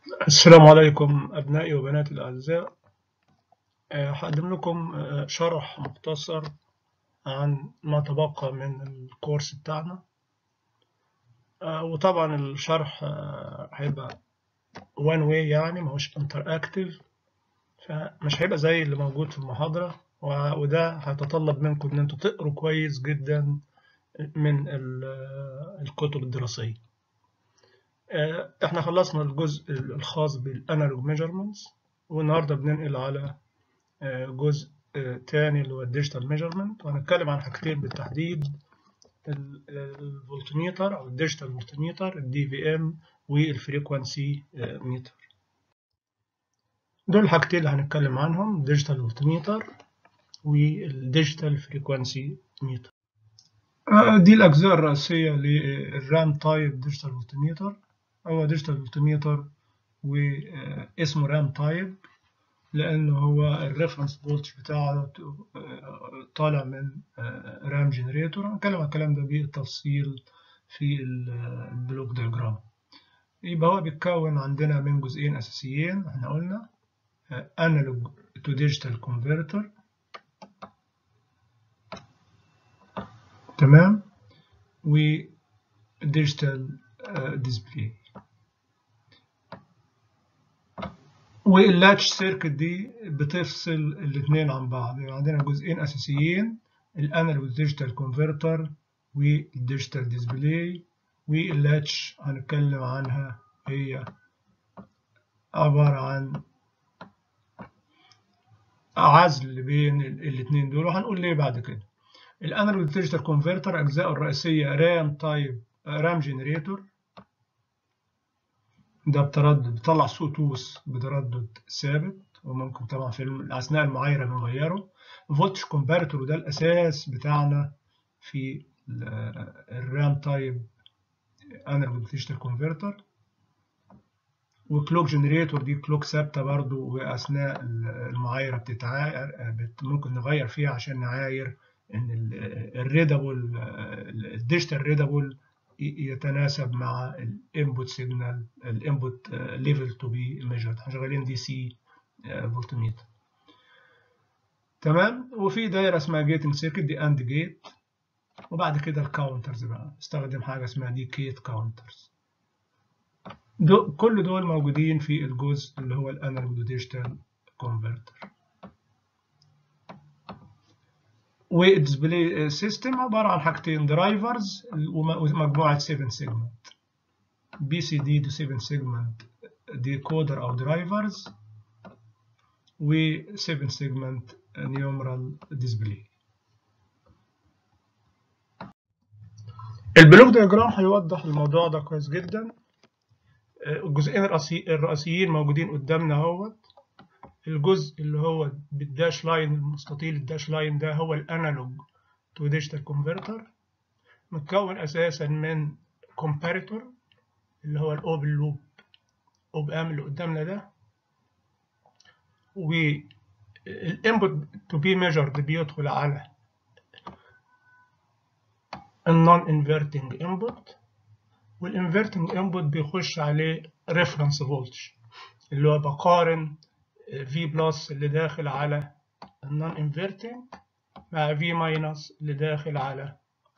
السلام عليكم أبنائي وبناتي الأعزاء آه، هقدم لكم آه، شرح مختصر عن ما تبقى من الكورس بتاعنا آه، وطبعا الشرح آه، هيبقى one way يعني ماهوش interactive فمش هيبقى زي اللي موجود في المحاضرة و- وده هيتطلب منكم إن انتوا تقروا كويس جدا من ال- آه، الكتب الدراسية آه، احنا خلصنا الجزء الخاص بالانالوج ميجرمنتس والنهارده بننقل على آه، جزء آه، تاني اللي هو الديجيتال ميجرمنت وهنتكلم عن حاجتين بالتحديد ال- الفولتميتر او الديجيتال فولتميتر الدي في ام والفريكوانسي ميتر دول الحاجتين اللي هنتكلم عنهم الديجيتال فولتميتر والديجيتال فريكوانسي ميتر دي الاجزاء الرئيسيه للرام تايب ديجيتال فولتميتر هو ديجيتال فولتميتر واسمه رام تايب لأنه هو الريفرنس فولت بتاعه طالع من رام جنريتور هنتكلم عن الكلام ده بالتفصيل في البلوك دياجرام يبقى هو بيتكون عندنا من جزئين أساسيين احنا قلنا انالوج تو ديجيتال كونفرتر تمام وديجيتال ديسبلاي واللاتش سيركت دي بتفصل الاثنين عن بعض يعني عندنا جزئين اساسيين الانالوج ديجيتال كونفرتر والديجيتال ديسبلاي واللاتش هنتكلم عنها هي عبارة عن عزل بين الاثنين دول وهنقول ليه بعد كده الانالوج ديجيتال كونفرتر اجزائه الرئيسية رام تايب رام جنريتور ده بتردد بيطلع صوت توس بتردد ثابت وممكن طبعا في اثناء المعايره بنغيره فولتج كومباريتور وده الاساس بتاعنا في الرام تايب انالوج ديجيتال كونفرتر وكلوك جنريتور دي كلوك ثابته برضو واثناء المعايره بتتعاير ممكن نغير فيها عشان نعاير ان الريدابل الديجيتال ريدابل يتناسب مع الانبوت سيجنال الانبوت ليفل تو بي ميجرد احنا شغالين دي سي فولتميتر تمام وفي دايره اسمها جيتنج سيركت دي اند جيت وبعد كده الكاونترز بقى استخدم حاجه اسمها دي كيت كاونترز دو كل دول موجودين في الجزء اللي هو الانالوج ديجيتال كونفرتر والديسبلاي سيستم عبارة عن حاجتين درايفرز ومجموعة 7 سيجمنت بي سي دي 7 سيجمنت ديكودر أو درايفرز و 7 سيجمنت نيومرال ديسبلاي البلوك دياجرام هيوضح الموضوع ده كويس جدا الجزئين الرئيسيين موجودين قدامنا اهوت الجزء اللي هو بالداش لاين المستطيل الداش لاين ده هو الانالوج تو ديجيتال كونفرتر متكون اساسا من كومباريتور اللي هو الاوبن لوب اوب ام اللي قدامنا ده والانبوت تو بي ميجرد بيدخل على النون انفرتنج انبوت والانفرتنج انبوت بيخش عليه ريفرنس فولتج اللي هو بقارن في بلس اللي داخل على النون انفرتنج مع في ماينس اللي داخل على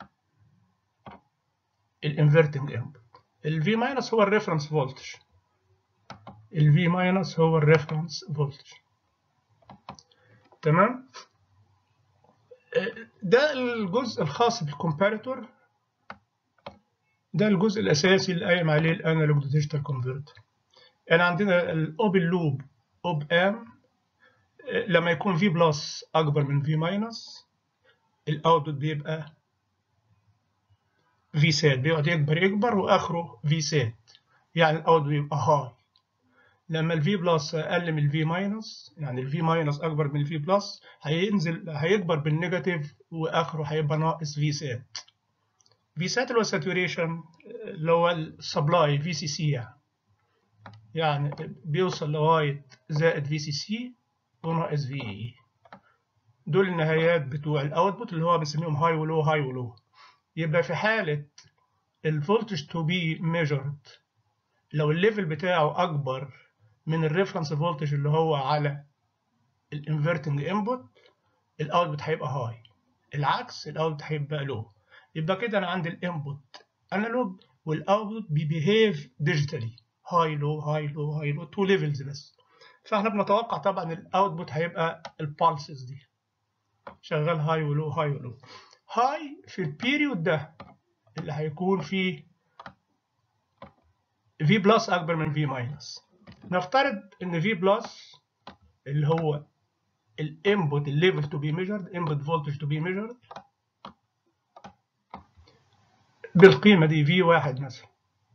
الانفرتنج انبوت الفي ماينس هو الريفرنس فولتج الفي ماينس هو الريفرنس فولتج تمام ده الجزء الخاص بالكومباريتور ده الجزء الاساسي اللي قايم عليه الانالوج ديجيتال كونفرتر يعني عندنا الاوبن لوب اوب ام لما يكون في بلس اكبر من في ماينس الاوتبوت بيبقى في سات بيقعد يكبر يكبر واخره في سات يعني الاوتبوت بيبقى هاي لما الفي بلس اقل من الفي ماينس يعني الفي ماينس اكبر من الفي بلس هينزل هيكبر بالنيجاتيف واخره هيبقى ناقص في سات في سات اللي هو ساتوريشن اللي هو السبلاي في سي سي يعني يعني بيوصل لغاية زائد في سي سي وناقص في اي دول النهايات بتوع الاوتبوت اللي هو بنسميهم هاي ولو هاي ولو يبقى في حالة الفولتج تو بي ميجرد لو الليفل بتاعه اكبر من الريفرنس فولتج اللي هو على الانفرتنج انبوت الاوتبوت هيبقى هاي العكس الاوتبوت هيبقى لو يبقى كده انا عندي الانبوت انالوج والاوتبوت بيبيهيف ديجيتالي هاي لو هاي لو هاي لو تو ليفلز بس فاحنا بنتوقع طبعا الاوتبوت هيبقى البالسز دي شغال هاي ولو هاي ولو هاي في البيريود ده اللي هيكون فيه في بلس اكبر من في ماينس نفترض ان في بلس اللي هو الانبوت الليفل تو بي ميجرد انبوت فولتج تو بي ميجرد بالقيمه دي في واحد مثلا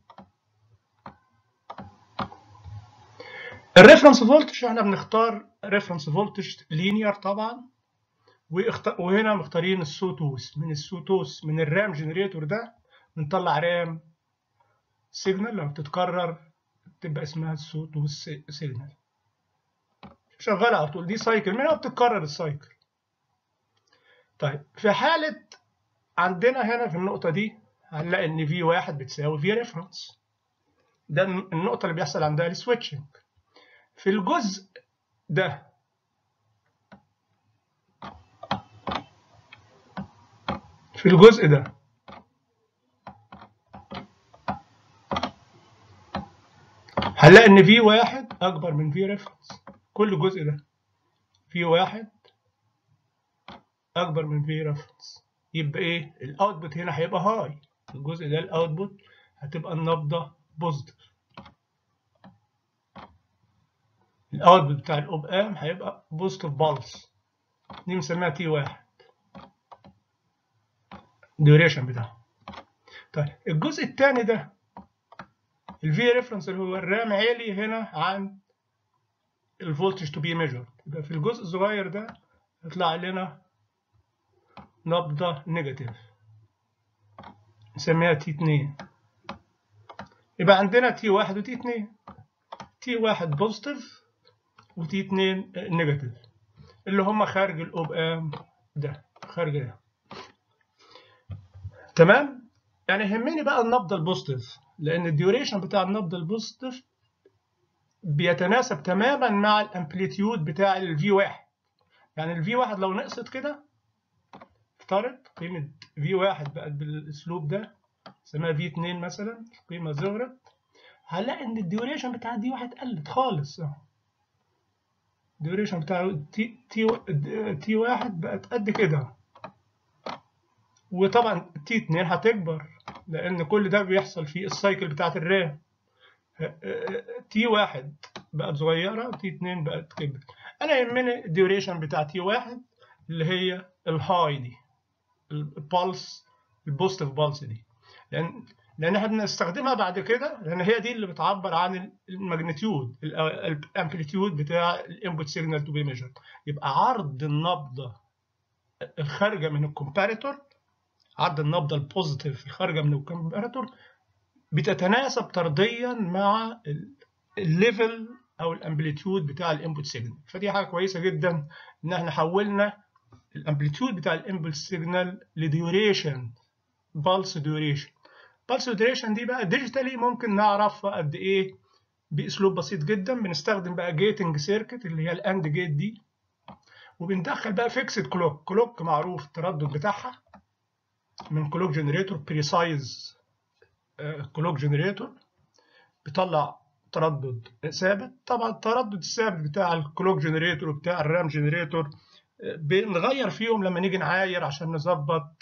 الريفرنس فولتج احنا بنختار ريفرنس فولتج لينير طبعا وهنا مختارين السوتوس من السوتوس من الرام جنريتور ده بنطلع رام سيجنال لما بتتكرر تبقى اسمها السوتوس سيجنال شغاله على طول دي سايكل منها بتتكرر السايكل طيب في حاله عندنا هنا في النقطه دي هنلاقي ان في واحد بتساوي في ريفرنس ده النقطه اللي بيحصل عندها السويتشنج في الجزء ده في الجزء ده هنلاقي ان في واحد اكبر من في ريفرنس كل الجزء ده في واحد اكبر من في ريفرنس يبقى ايه الاوتبوت هنا هيبقى هاي الجزء ده الاوتبوت هتبقى النبضه بوزيتيف الاوتبوت بتاع الاوب ام هيبقى بوزيتيف بالس دي بنسميها تي واحد الديوريشن بتاعه طيب الجزء الثاني ده الفي ريفرنس اللي هو الرام عالي هنا عن الفولتج تو بي ميجر يبقى في الجزء الصغير ده يطلع لنا نبضة نيجاتيف نسميها تي 2 يبقى عندنا تي واحد وتي 2 تي واحد بوزيتيف وتي 2 نيجاتيف اللي هم خارج الاوب ام ده خارج ده تمام يعني يهمني بقى النبضه البوزيتيف لان الديوريشن بتاع النبضه البوزيتيف بيتناسب تماما مع الامبليتيود بتاع الفي واحد يعني الفي واحد لو نقصت كده افترض قيمه في واحد بقت بالاسلوب ده اسمها في 2 مثلا قيمه صغرت هنلاقي ان الديوريشن بتاع دي واحد قلت خالص الديوريشن بتاع تي تي تي واحد بقت قد كده وطبعا تي 2 هتكبر لان كل ده بيحصل في السايكل بتاعت الرام تي واحد بقت صغيره وتي 2 بقت كبرت انا يهمني الديوريشن بتاع تي واحد اللي هي الهاي دي البالس البوزيتيف بالس دي لان لان احنا بنستخدمها بعد كده لان هي دي اللي بتعبر عن الماجنتيود الامبليتيود بتاع الانبوت سيجنال تو بي ميجرد يبقى عرض النبضه الخارجه من الكومباريتور عرض النبضه البوزيتيف الخارجه من الكومباريتور بتتناسب طرديا مع الليفل او الامبليتيود بتاع الانبوت سيجنال فدي حاجه كويسه جدا ان احنا حولنا الامبليتيود بتاع الانبوت سيجنال لديوريشن بالس ديوريشن بالس ديوريشن دي بقى ديجيتالي ممكن نعرفها قد ايه باسلوب بسيط جدا بنستخدم بقى جيتنج سيركت اللي هي الاند جيت دي وبندخل بقى فيكسد كلوك كلوك معروف التردد بتاعها من كلوك جنريتور بريسايز كلوك جنريتور بيطلع تردد ثابت طبعا التردد الثابت بتاع الكلوك جنريتور وبتاع الرام جنريتور بنغير فيهم لما نيجي نعاير عشان نظبط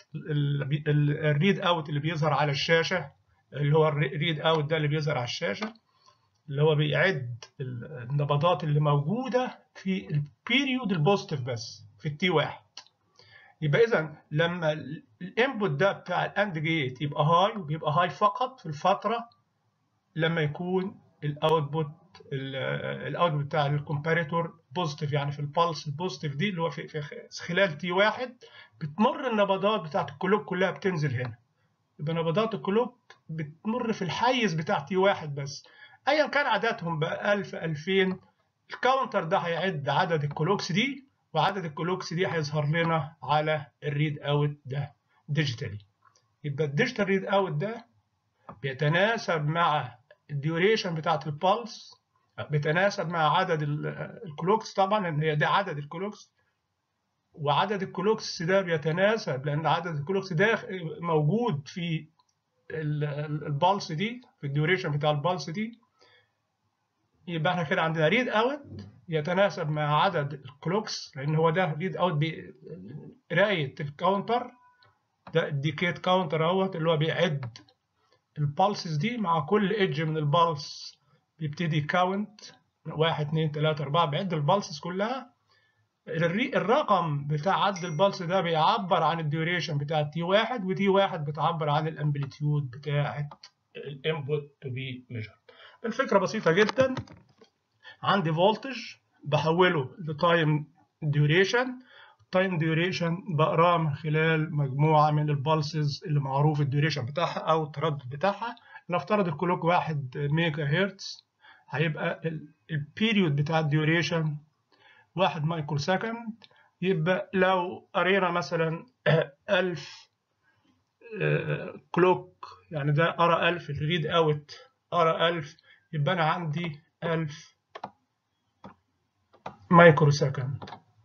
الريد اوت اللي بيظهر على الشاشه اللي هو الريد اوت ده اللي بيظهر على الشاشه اللي هو بيعد النبضات اللي موجوده في البيريود البوزيتيف بس في التي واحد يبقى اذا لما الانبوت ده بتاع الاند جيت يبقى هاي وبيبقى هاي فقط في الفتره لما يكون الاوتبوت الاوتبوت بتاع الكومباريتور بوزيتيف يعني في البلس البوزيتيف دي اللي هو في, في خلال تي واحد بتمر النبضات بتاعت الكلوك كلها بتنزل هنا يبقى نبضات الكلوك بتمر في الحيز بتاع تي واحد بس ايا كان عددهم بقى 1000 2000 الكاونتر ده هيعد عدد الكلوكس دي وعدد الكلوكس دي هيظهر لنا على الريد اوت ده ديجيتالي يبقى الديجيتال ريد اوت ده بيتناسب مع الديوريشن بتاعت البلس بتناسب مع عدد الكلوكس طبعا ان هي ده عدد الكلوكس وعدد الكلوكس ده بيتناسب لان عدد الكلوكس ده موجود في البالس دي في الديوريشن بتاع البالس دي يبقى احنا كده عندنا ريد اوت يتناسب مع عدد الكلوكس لان هو ده ريد اوت قرايه الكاونتر ده الديكيت كاونتر اهوت اللي هو بيعد البالسز دي مع كل ايدج من البالس بيبتدي كاونت 1 2 3 4 بيعد البالسز كلها الرقم بتاع عد البلس ده بيعبر عن الديوريشن بتاع تي واحد وتي واحد بتعبر عن الامبليتيود بتاعت الانبوت تو بي ميجر الفكره بسيطه جدا عندي فولتج بحوله لتايم ديوريشن التايم ديوريشن بقراه من خلال مجموعه من البلسز اللي معروف الديوريشن بتاعها او التردد بتاعها نفترض الكلوك 1 ميجا هرتز هيبقى البيريود بتاع الديوريشن 1 مايكرو سكند يبقى لو قرينا مثلا 1000 كلوك يعني ده ارى 1000 الريد اوت ارى 1000 يبقى انا عندي 1000 مايكرو سكند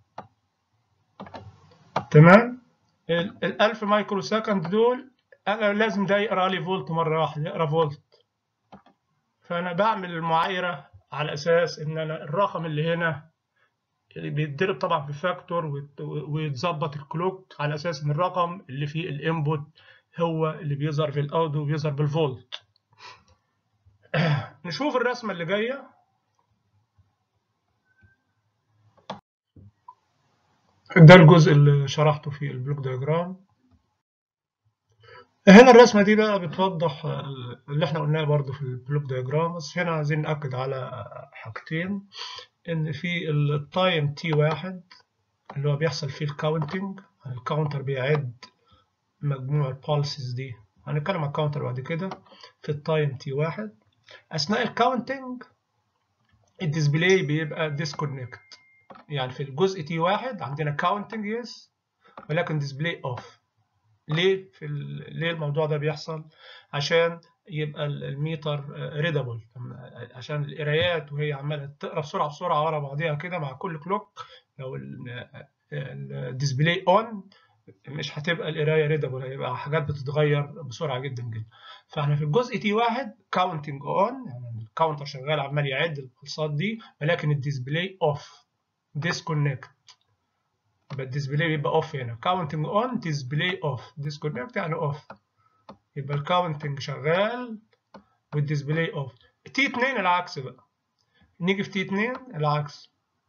تمام ال 1000 مايكرو سكند دول انا لازم ده يقرا لي فولت مره واحده يقرا فولت فانا بعمل المعايره على اساس ان انا الرقم اللي هنا بيتضرب طبعا في فاكتور ويتظبط الكلوك على اساس ان الرقم اللي فيه الانبوت هو اللي بيظهر في الاوت وبيظهر بالفولت نشوف الرسمه اللي جايه ده الجزء اللي شرحته في البلوك دياجرام هنا الرسمة دي بقى بتوضح اللي احنا قلناه برضو في البلوك دياجرام بس هنا عايزين نأكد على حاجتين ان في التايم تي واحد اللي هو بيحصل فيه الكاونتنج الكاونتر بيعد مجموع البالسز دي هنتكلم عن الكاونتر بعد كده في التايم تي واحد اثناء الكاونتنج الديسبلاي بيبقى ديسكونكت يعني في الجزء تي واحد عندنا كاونتنج يس ولكن ديسبلاي اوف ليه في ليه الموضوع ده بيحصل عشان يبقى الميتر ريدابل عشان القرايات وهي عماله تقرا بسرعه بسرعه ورا بعضيها كده مع كل كلوك لو الديسبلاي اون مش هتبقى القرايه ريدابل هيبقى حاجات بتتغير بسرعه جدا جدا فاحنا في الجزء تي واحد كاونتنج اون يعني الكاونتر شغال عمال يعد البلصات دي ولكن الديسبلاي اوف ديسكونكت يبقى الديسبلاي بيبقى اوف هنا كاونتنج اون ديسبلاي اوف ديسكونكت يعني اوف يبقى الكاونتنج شغال والديسبلاي اوف تي 2 العكس بقى نيجي في تي 2 العكس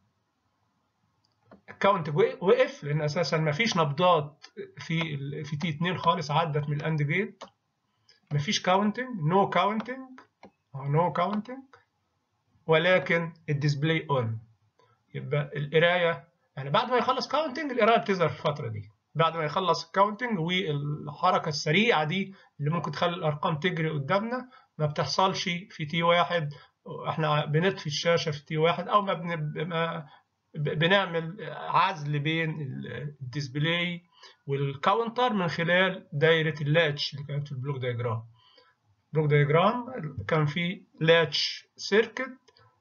الكاونتنج وقف لان اساسا ما فيش نبضات في ال في تي 2 خالص عدت من الاند جيت ما فيش كاونتنج نو كاونتنج نو كاونتنج ولكن الديسبلاي اون يبقى القرايه يعني بعد ما يخلص كاونتنج القرايه بتظهر في الفتره دي بعد ما يخلص الكاونتنج والحركه السريعه دي اللي ممكن تخلي الارقام تجري قدامنا ما بتحصلش في تي واحد احنا بنطفي الشاشه في تي واحد او ما, بن... ما بنعمل عزل بين الديسبلاي والكاونتر من خلال دايره اللاتش اللي كانت في البلوك دايجرام البلوك دايجرام كان في لاتش سيركت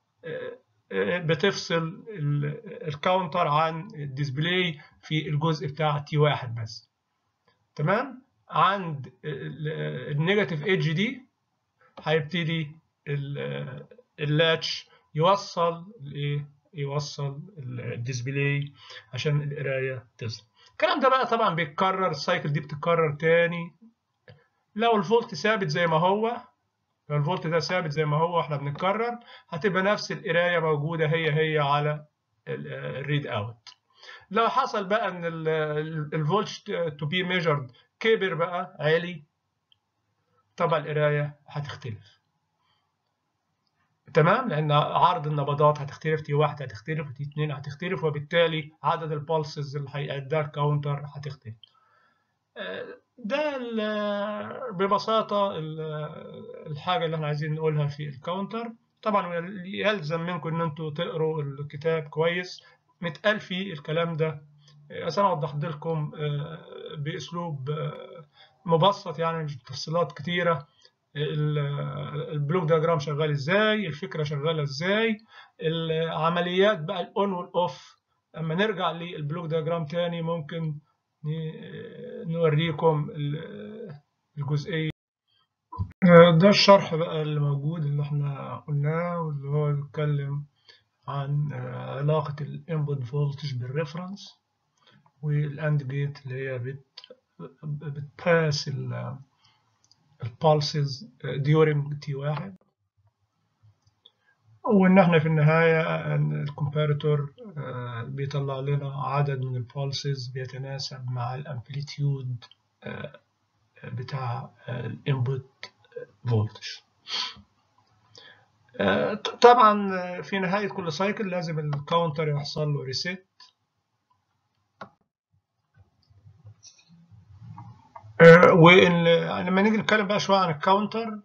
بتفصل الكاونتر عن الديسبلاي في الجزء بتاع تي واحد بس تمام عند النيجاتيف ايدج دي هيبتدي اللاتش يوصل الايه يوصل الديسبلاي عشان القرايه تظهر الكلام ده بقى طبعا بيتكرر السايكل دي بتتكرر تاني لو الفولت ثابت زي ما هو لو الفولت ده ثابت زي ما هو احنا بنكرر هتبقى نفس القرايه موجوده هي هي على الريد اوت لو حصل بقى ان الفولت تو بي ميجرد كبر بقى عالي طبعا القرايه هتختلف تمام لان عرض النبضات هتختلف تي واحد هتختلف وتي اتنين هتختلف وبالتالي عدد البالسز اللي هيأديها الكاونتر هتختلف ده ببساطة الحاجة اللي احنا عايزين نقولها في الكاونتر طبعا يلزم منكم ان انتوا تقروا الكتاب كويس متقال فيه الكلام ده بس انا وضحت لكم باسلوب مبسط يعني مش بتفصيلات كتيرة البلوك دياجرام شغال ازاي الفكره شغاله ازاي العمليات بقى الاون والاوف اما نرجع للبلوك دياجرام تاني ممكن نوريكم الجزئيه ده الشرح بقى اللي موجود اللي احنا قلناه واللي هو بيتكلم عن علاقة الانبوت فولتج بالريفرنس والاند جيت اللي هي بت بتباس البالسز ديورينج تي واحد وان احنا في النهاية ان الكومباريتور بيطلع لنا عدد من البالسز بيتناسب مع الامبليتيود بتاع الانبوت فولتج طبعا في نهاية كل سايكل لازم الكاونتر يحصل له ريسيت ولما نيجي نتكلم بقى شوية عن الكاونتر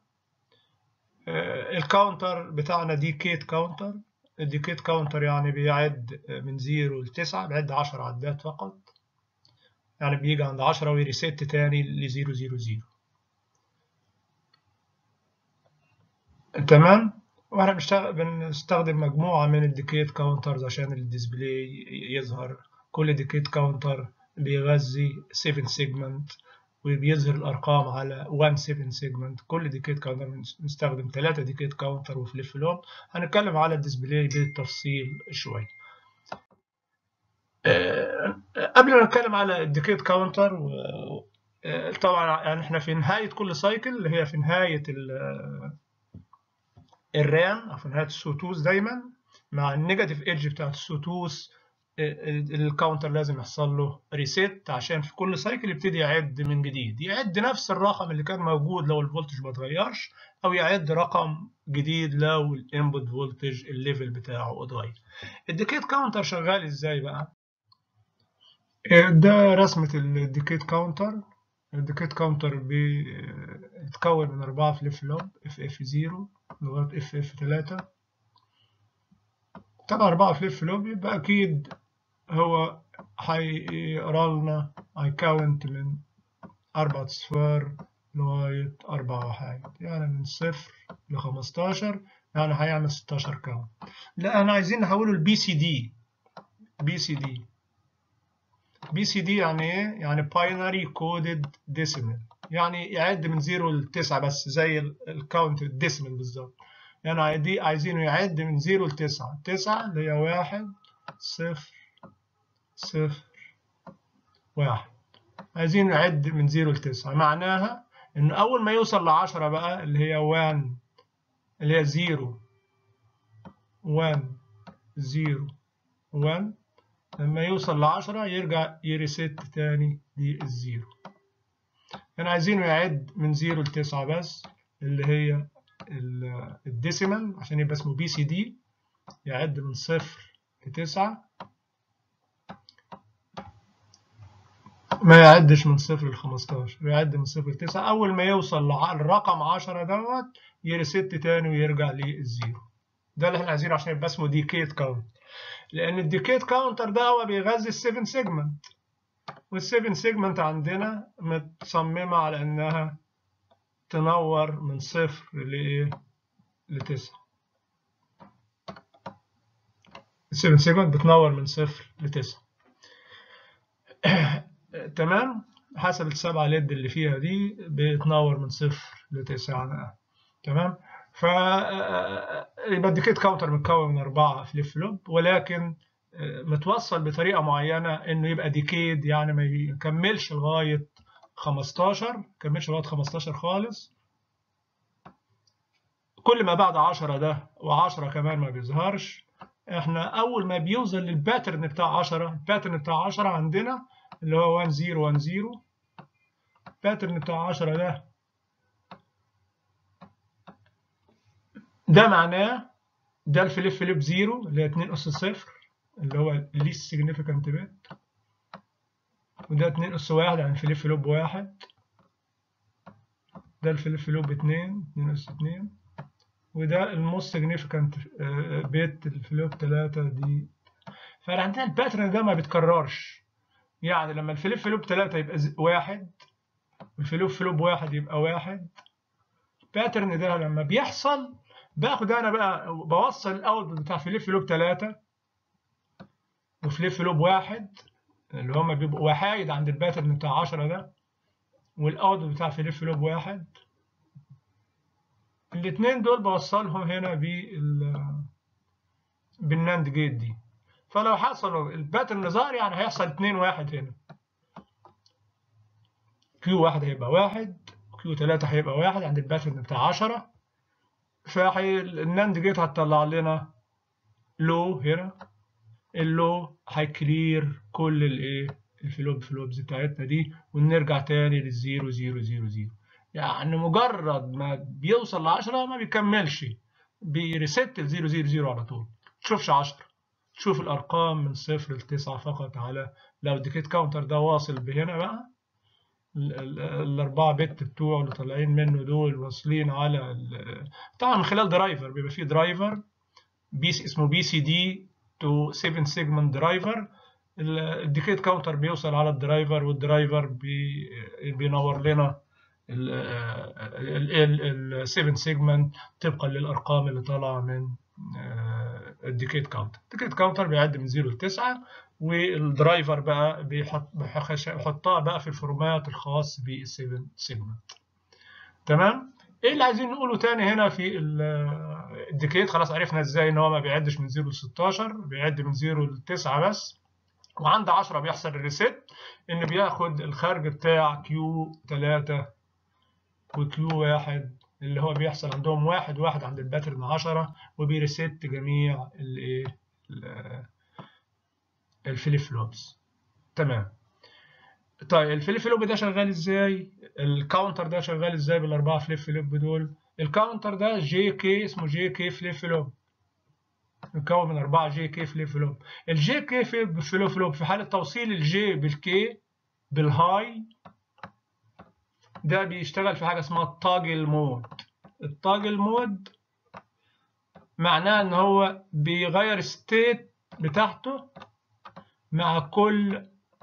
الكاونتر بتاعنا ديكيت كاونتر الديكيت كاونتر يعني بيعد من 0 ل 9 بيعد 10 عدات فقط يعني بيجي عند 10 ويريسيت تاني ل 0 0 0 تمام واحنا بنشتغل بنستخدم مجموعة من الديكيت كاونترز عشان الديسبلاي يظهر كل ديكيت كاونتر بيغذي 7 سيجمنت وبيظهر الارقام على 1 7 سيجمنت كل ديكيت كاونتر بنستخدم 3 ديكيت كاونتر وفليب فلوب هنتكلم على الديسبلاي بالتفصيل شوية قبل ما نتكلم على الديكيت كاونتر طبعا يعني احنا في نهاية كل سايكل اللي هي في نهاية الرام او في نهايه السوتوس دايما مع النيجاتيف ايدج بتاعت السوتوس الكاونتر لازم يحصل له ريسيت عشان في كل سايكل يبتدي يعد من جديد يعد نفس الرقم اللي كان موجود لو الفولتج ما اتغيرش او يعد رقم جديد لو الانبوت فولتج الليفل بتاعه اتغير الديكيت كاونتر شغال ازاي بقى ده رسمه الديكيت كاونتر الديكيت كاونتر بيتكون من أربعة فليب فلوب اف اف 0 لغاية اف اف 3 طبعا أربعة فليب فلوب يبقى أكيد هو هيقرا لنا هيكاونت من أربعة أصفار لغاية أربعة وحاجة يعني من صفر لخمستاشر يعني هيعمل ستاشر كاونت لا أنا عايزين نحوله البي سي دي بي سي دي بي سي دي يعني ايه؟ يعني باينري كودد ديسيمال يعني يعد من 0 ل 9 بس زي الكاونت الديسيمال بالظبط يعني دي عايزينه يعد من 0 ل 9 9 اللي هي 1 0 0 1 عايزين نعد من 0 ل 9 معناها ان اول ما يوصل ل 10 بقى اللي هي 1 اللي هي 0 1 0 1 لما يوصل لعشرة يرجع يريست تاني للزيرو يعني عايزينه يعد من زيرو لتسعة بس اللي هي الديسيمال عشان يبقى اسمه بي سي دي يعد من صفر لتسعة ما يعدش من صفر لخمستاشر يعد من صفر لتسعة أول ما يوصل للرقم عشرة دوت يريست تاني ويرجع للزيرو ده اللي احنا عايزينه عشان يبقى اسمه ديكيت كاونت لان الديكيت كاونتر ده هو بيغذي ال7 سيجمنت وال7 سيجمنت عندنا متصممه على انها تنور من صفر لايه لتسعة ال7 سيجمنت بتنور من صفر لتسعة تمام حسب السبعة ليد اللي فيها دي بتنور من صفر لتسعة تمام ف يبقى الديكيت كاونتر متكون من أربعة فليب فلوب ولكن متوصل بطريقة معينة إنه يبقى ديكيد يعني ما يكملش لغاية 15 ما يكملش لغاية 15 خالص كل ما بعد 10 ده و10 كمان ما بيظهرش احنا أول ما بيوصل للباترن بتاع 10 الباترن بتاع 10 عندنا اللي هو 1 0 1 0 الباترن بتاع 10 ده ده معناه ده الفليب فليب زيرو اللي هي 2 أس صفر اللي هو least significant bit وده 2 أس واحد يعني فليب فلوب واحد ده الفليب فلوب اتنين 2 أس اتنين وده الموست significant بيت الفلوب تلاتة دي فعندنا الباترن ده ما بيتكررش يعني لما الفليب فلوب تلاتة يبقى واحد والفلوب فلوب واحد يبقى واحد الباترن ده لما بيحصل باخد انا بقى بوصل الاوتبوت بتاع فليب فلوب 3 وفليب فلوب واحد اللي هما بيبقوا وحايد عند الباترن بتاع 10 ده والاوتبوت بتاع فليب فلوب واحد الاثنين دول بوصلهم هنا بال بالناند جيت دي فلو حصل الباترن ظهر يعني هيحصل 2 1 هنا كيو واحد هيبقى واحد كيو 3 هيبقى واحد عند الباترن بتاع 10 فالناند جيت هتطلع لنا لو هنا اللو هيكلير كل الايه الفلوب فلوبز بتاعتنا دي ونرجع تاني للزيرو زيرو زيرو زيرو يعني مجرد ما بيوصل ل 10 ما بيكملش بيريست ل 0 0 0 على طول تشوفش 10 تشوف الارقام من صفر ل 9 فقط على لو الديكيت كاونتر ده واصل بهنا بقى الاربعه بت بتوعه اللي طالعين منه دول واصلين على طبعا من خلال درايفر بيبقى فيه درايفر بي اسمه بي سي دي تو 7 سيجمنت درايفر الديكيت كاونتر بيوصل على الدرايفر والدرايفر بي بينور لنا ال 7 سيجمنت طبقا للارقام اللي طالعه من الديكيت كاونتر الديكيت كاونتر بيعد من 0 ل 9 والدرايفر بقى بيحط بيحطها بقى في الفورمات الخاص بال 7 سيجمنت تمام ايه اللي عايزين نقوله تاني هنا في الديكيت خلاص عرفنا ازاي ان هو ما بيعدش من 0 ل 16 بيعد من 0 ل 9 بس وعند 10 بيحصل الريست ان بياخد الخارج بتاع كيو 3 وكيو 1 اللي هو بيحصل عندهم واحد واحد عند الباترن 10 وبيريست جميع الايه الفليب فلوبس تمام طيب الفليب فلوب ده شغال ازاي الكاونتر ده شغال ازاي بالاربعه فليب فلوب دول الكاونتر ده جي كي اسمه جي كي فليب فلوب مكون من 4 جي كي فليب فلوب الجي كي فليب فلوب في حاله توصيل الجي بالكي بالهاي ده بيشتغل في حاجه اسمها التاجل مود التاجل مود معناه ان هو بيغير ستيت بتاعته مع كل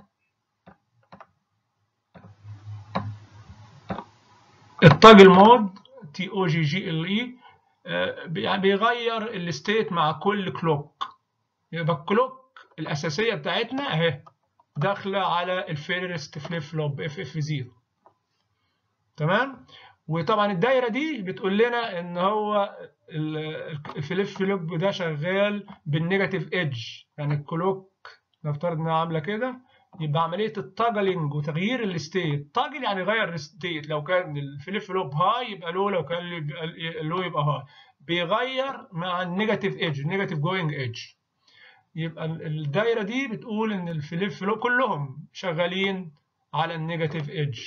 التاجل مود تي او جي جي ال اي يعني بيغير الستيت مع كل كلوك يبقى الكلوك الاساسيه بتاعتنا اهي داخله على الفيرست فليب فلوب اف اف 0 تمام وطبعا الدايره دي بتقول لنا ان هو الفليب فلوب ده شغال بالنيجاتيف ايدج يعني الكلوك نفترض انها عامله كده يبقى عمليه التاجلنج وتغيير الستيت تاجل يعني غير الستيت لو كان الفليب فلوب هاي يبقى لو لو كان لو يبقى هاي بيغير مع النيجاتيف ايدج النيجاتيف جوينج ايدج يبقى الدايره دي بتقول ان الفليب فلوب كلهم شغالين على النيجاتيف ايدج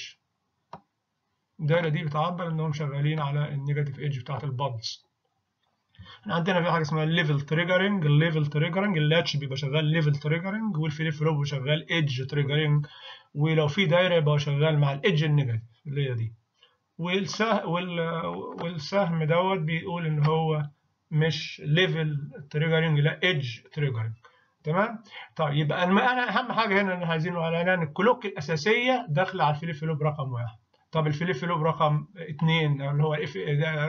الدايره دي بتعبر انهم شغالين على النيجاتيف ايدج بتاعت البلس احنا عندنا في حاجه اسمها الليفل تريجرنج الليفل تريجرنج اللاتش بيبقى شغال ليفل تريجرنج والفليب فلوب شغال ايدج تريجرنج ولو في دايره يبقى شغال مع الايدج النيجاتيف اللي هي دي والسهم والسهم دوت بيقول ان هو مش ليفل تريجرنج لا ايدج تريجرنج تمام طيب يبقى انا اهم حاجه هنا اللي عايزينه على ان الكلوك الاساسيه داخله على الفليب فلوب رقم واحد طب الفليب فلوب رقم 2 اللي هو اف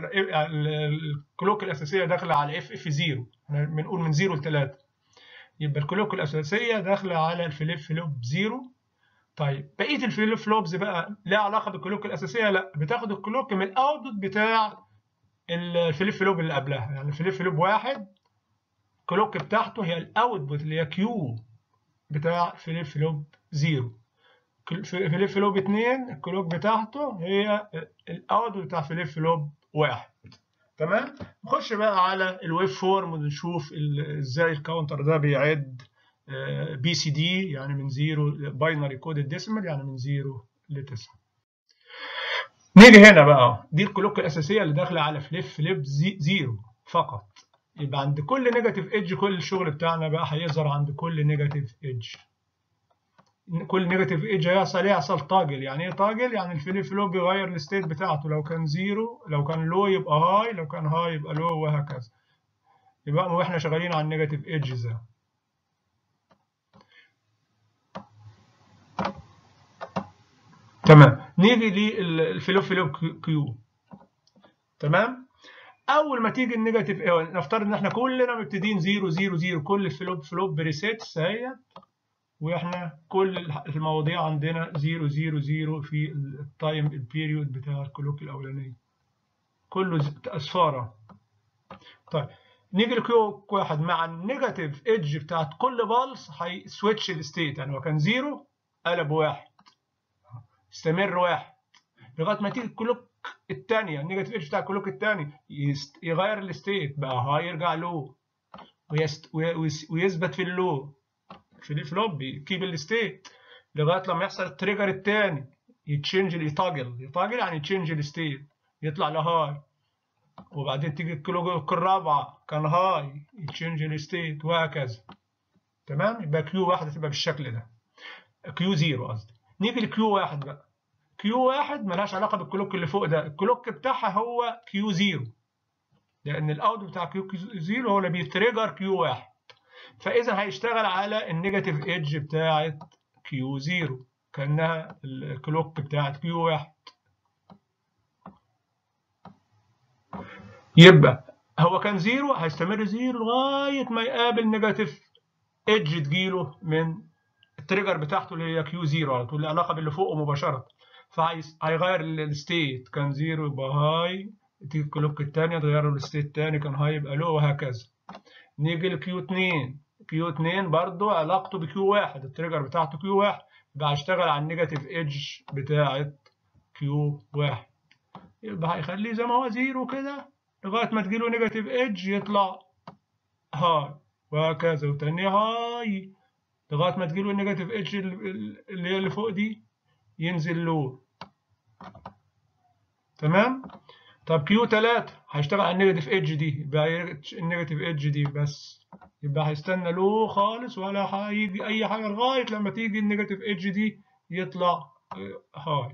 الكلوك الاساسيه داخله على اف اف 0 احنا بنقول من 0 ل 3 يبقى الكلوك الاساسيه داخله على الفليب فلوب 0 طيب بقيه الفليب فلوبز بقى لها علاقه بالكلوك الاساسيه لا بتاخد الكلوك من الاوتبوت بتاع الفليب فلوب اللي قبلها يعني الفليب فلوب واحد الكلوك بتاعته هي الاوتبوت اللي هي كيو بتاع فليب فلوب 0 فليب فلوب 2 الكلوك بتاعته هي الاوتبوت بتاع فليب فلوب 1 تمام نخش بقى على الويف فورم ونشوف ازاي الكاونتر ده بيعد بي سي دي يعني من 0 باينري كود ديسيمال يعني من 0 ل 9 نيجي هنا بقى دي الكلوك الاساسيه اللي داخله على فليب فليب 0 فقط يبقى عند كل نيجاتيف ايدج كل الشغل بتاعنا بقى هيظهر عند كل نيجاتيف ايدج كل نيجاتيف ايدج هيحصل يحصل طاجل يعني ايه طاجل يعني الفليب فلوب بيغير الستيت بتاعته لو كان زيرو لو كان لو يبقى هاي لو كان هاي يبقى لو وهكذا يبقى واحنا شغالين على النيجاتيف ايدج ده تمام نيجي للفلوب فلوب كيو تمام اول ما تيجي النيجاتيف ايه نفترض ان احنا كلنا مبتدين 0 0 0 كل الفلوب فلوب بريسيتس اهيت واحنا كل المواضيع عندنا 0 0 0 في التايم البيريود بتاع الكلوك الاولانيه كله اصفاره طيب نيجي لكلوك واحد مع النيجاتيف ايدج بتاعت كل بالس هيسويتش الستيت يعني هو كان 0 قلب واحد استمر واحد لغايه ما تيجي الكلوك الثانيه النيجاتيف ايدج بتاع الكلوك الثاني يغير الستيت بقى هيرجع لو ويثبت في اللو في الفلوب يكيب الستيت لغايه لما يحصل التريجر الثاني يتشنج يطاجل يطاجل يعني يتشنج الستيت يطلع لهاي وبعدين تيجي الكلوك الرابعه كان هاي يتشنج الستيت وهكذا تمام يبقى كيو واحد هتبقى بالشكل ده كيو زيرو قصدي نيجي لكيو واحد بقى كيو واحد ملهاش علاقه بالكلوك اللي فوق ده الكلوك بتاعها هو كيو زيرو لان الاوت بتاع كيو زيرو هو اللي بيتريجر كيو واحد فاذا هيشتغل على النيجاتيف ايدج بتاعت كيو زيرو كانها الكلوك بتاعت كيو واحد يبقى هو كان زيرو هيستمر زيرو لغايه ما يقابل نيجاتيف ايدج تجيله من التريجر بتاعته اللي هي كيو زيرو على طول اللي علاقه باللي فوقه مباشره فهيغير الستيت كان زيرو يبقى هاي تيجي الكلوك الثانيه تغير الستيت الثاني كان هاي يبقى لو وهكذا نيجي لكيو 2 كيو 2 برضو علاقته بكيو 1 التريجر بتاعته كيو 1 يبقى هشتغل على النيجاتيف ايدج بتاعت كيو 1 يبقى هيخليه زي ما هو زيرو كده لغايه ما تجيله نيجاتيف ايدج يطلع هاي وهكذا وتاني هاي لغايه ما تجيله النيجاتيف ايدج اللي هي اللي فوق دي ينزل لو تمام طب كيو 3 هيشتغل على النيجاتيف ايدج دي يبقى النيجاتيف ايدج دي بس يبقى هيستنى لو خالص ولا هيجي اي حاجه لغايه لما تيجي النيجاتيف ايدج دي يطلع هاي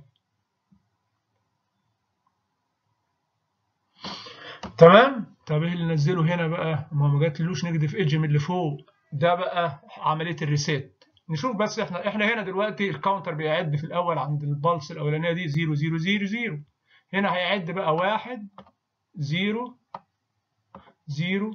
تمام طب ايه اللي نزله هنا بقى ما ما جاتلوش نيجاتيف ايدج من اللي فوق ده بقى عمليه الريسيت نشوف بس احنا احنا هنا دلوقتي الكاونتر بيعد في الاول عند البلس الاولانيه دي 0 0 0 0 هنا هيعد بقى 1 0 0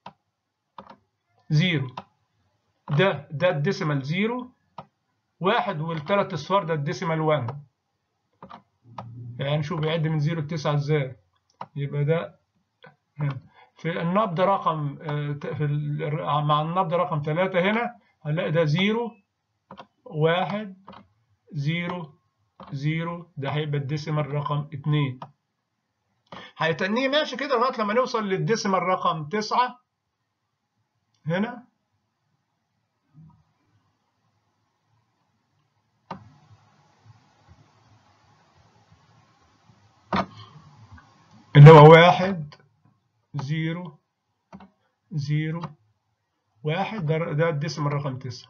0 ده ده الديسيمال 0 واحد والثلاث اصفار ده الديسيمال 1 يعني نشوف بيعد من 0 ل 9 ازاي يبقى ده هنا في النبض رقم في مع النبض رقم 3 هنا هنلاقي ده 0 1 0 0 ده هيبقى الديسيمال رقم 2 هيتنيه ماشي كده لغايه لما نوصل للديسيمال رقم 9 هنا اللي هو واحد زيرو زيرو واحد ده ده الديسيمال رقم تسعة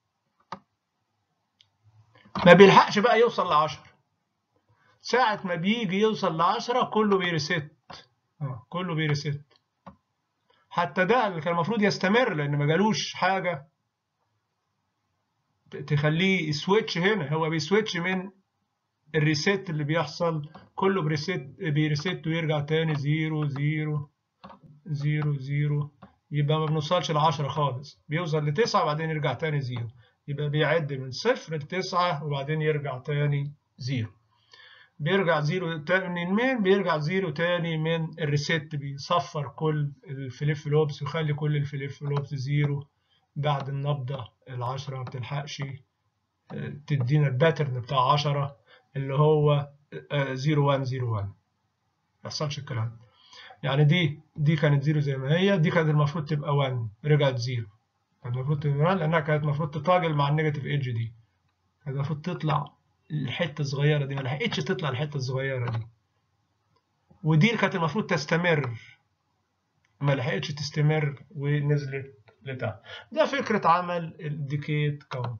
ما بيلحقش بقى يوصل لعشرة ساعة ما بيجي يوصل لعشرة كله بيريست اه كله بيريست حتى ده اللي كان المفروض يستمر لأن ما جالوش حاجة تخليه يسويتش هنا هو بيسويتش من الريست اللي بيحصل كله بريست بيريست ويرجع تاني زيرو زيرو زيرو زيرو يبقى ما بنوصلش لعشرة خالص بيوصل لتسعة وبعدين يرجع تاني زيرو يبقى بيعد من صفر لتسعة وبعدين يرجع تاني زيرو بيرجع زيرو تاني من بيرجع زيرو تاني من الريست بيصفر كل الفليب فلوبس ويخلي كل الفليب فلوبس زيرو بعد النبضة العشرة ما بتلحقش تدينا الباترن بتاع عشرة اللي هو 0101 ما يحصلش الكلام ده يعني دي دي كانت زيرو زي ما هي دي كانت المفروض تبقى 1 رجعت زيرو كانت المفروض تبقى 1 لانها كانت المفروض تتاجل مع النيجاتيف ايدج دي كانت المفروض تطلع الحته الصغيره دي ما لحقتش تطلع الحته الصغيره دي ودي كانت المفروض تستمر ما لحقتش تستمر ونزلت لتحت ده فكره عمل الديكيت كاونت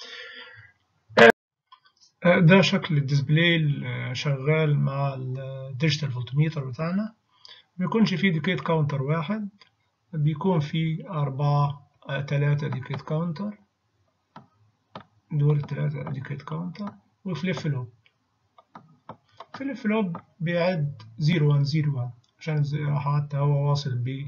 ده شكل الديسبلاي شغال مع الديجيتال فولتميتر بتاعنا بيكونش فيه ديكيت كاونتر واحد بيكون فيه أربعة تلاتة ديكيت كاونتر دول تلاتة ديكيت كاونتر وفليب فلوب فليب فلوب بيعد 0 1 0 1 عشان حتى هو واصل ب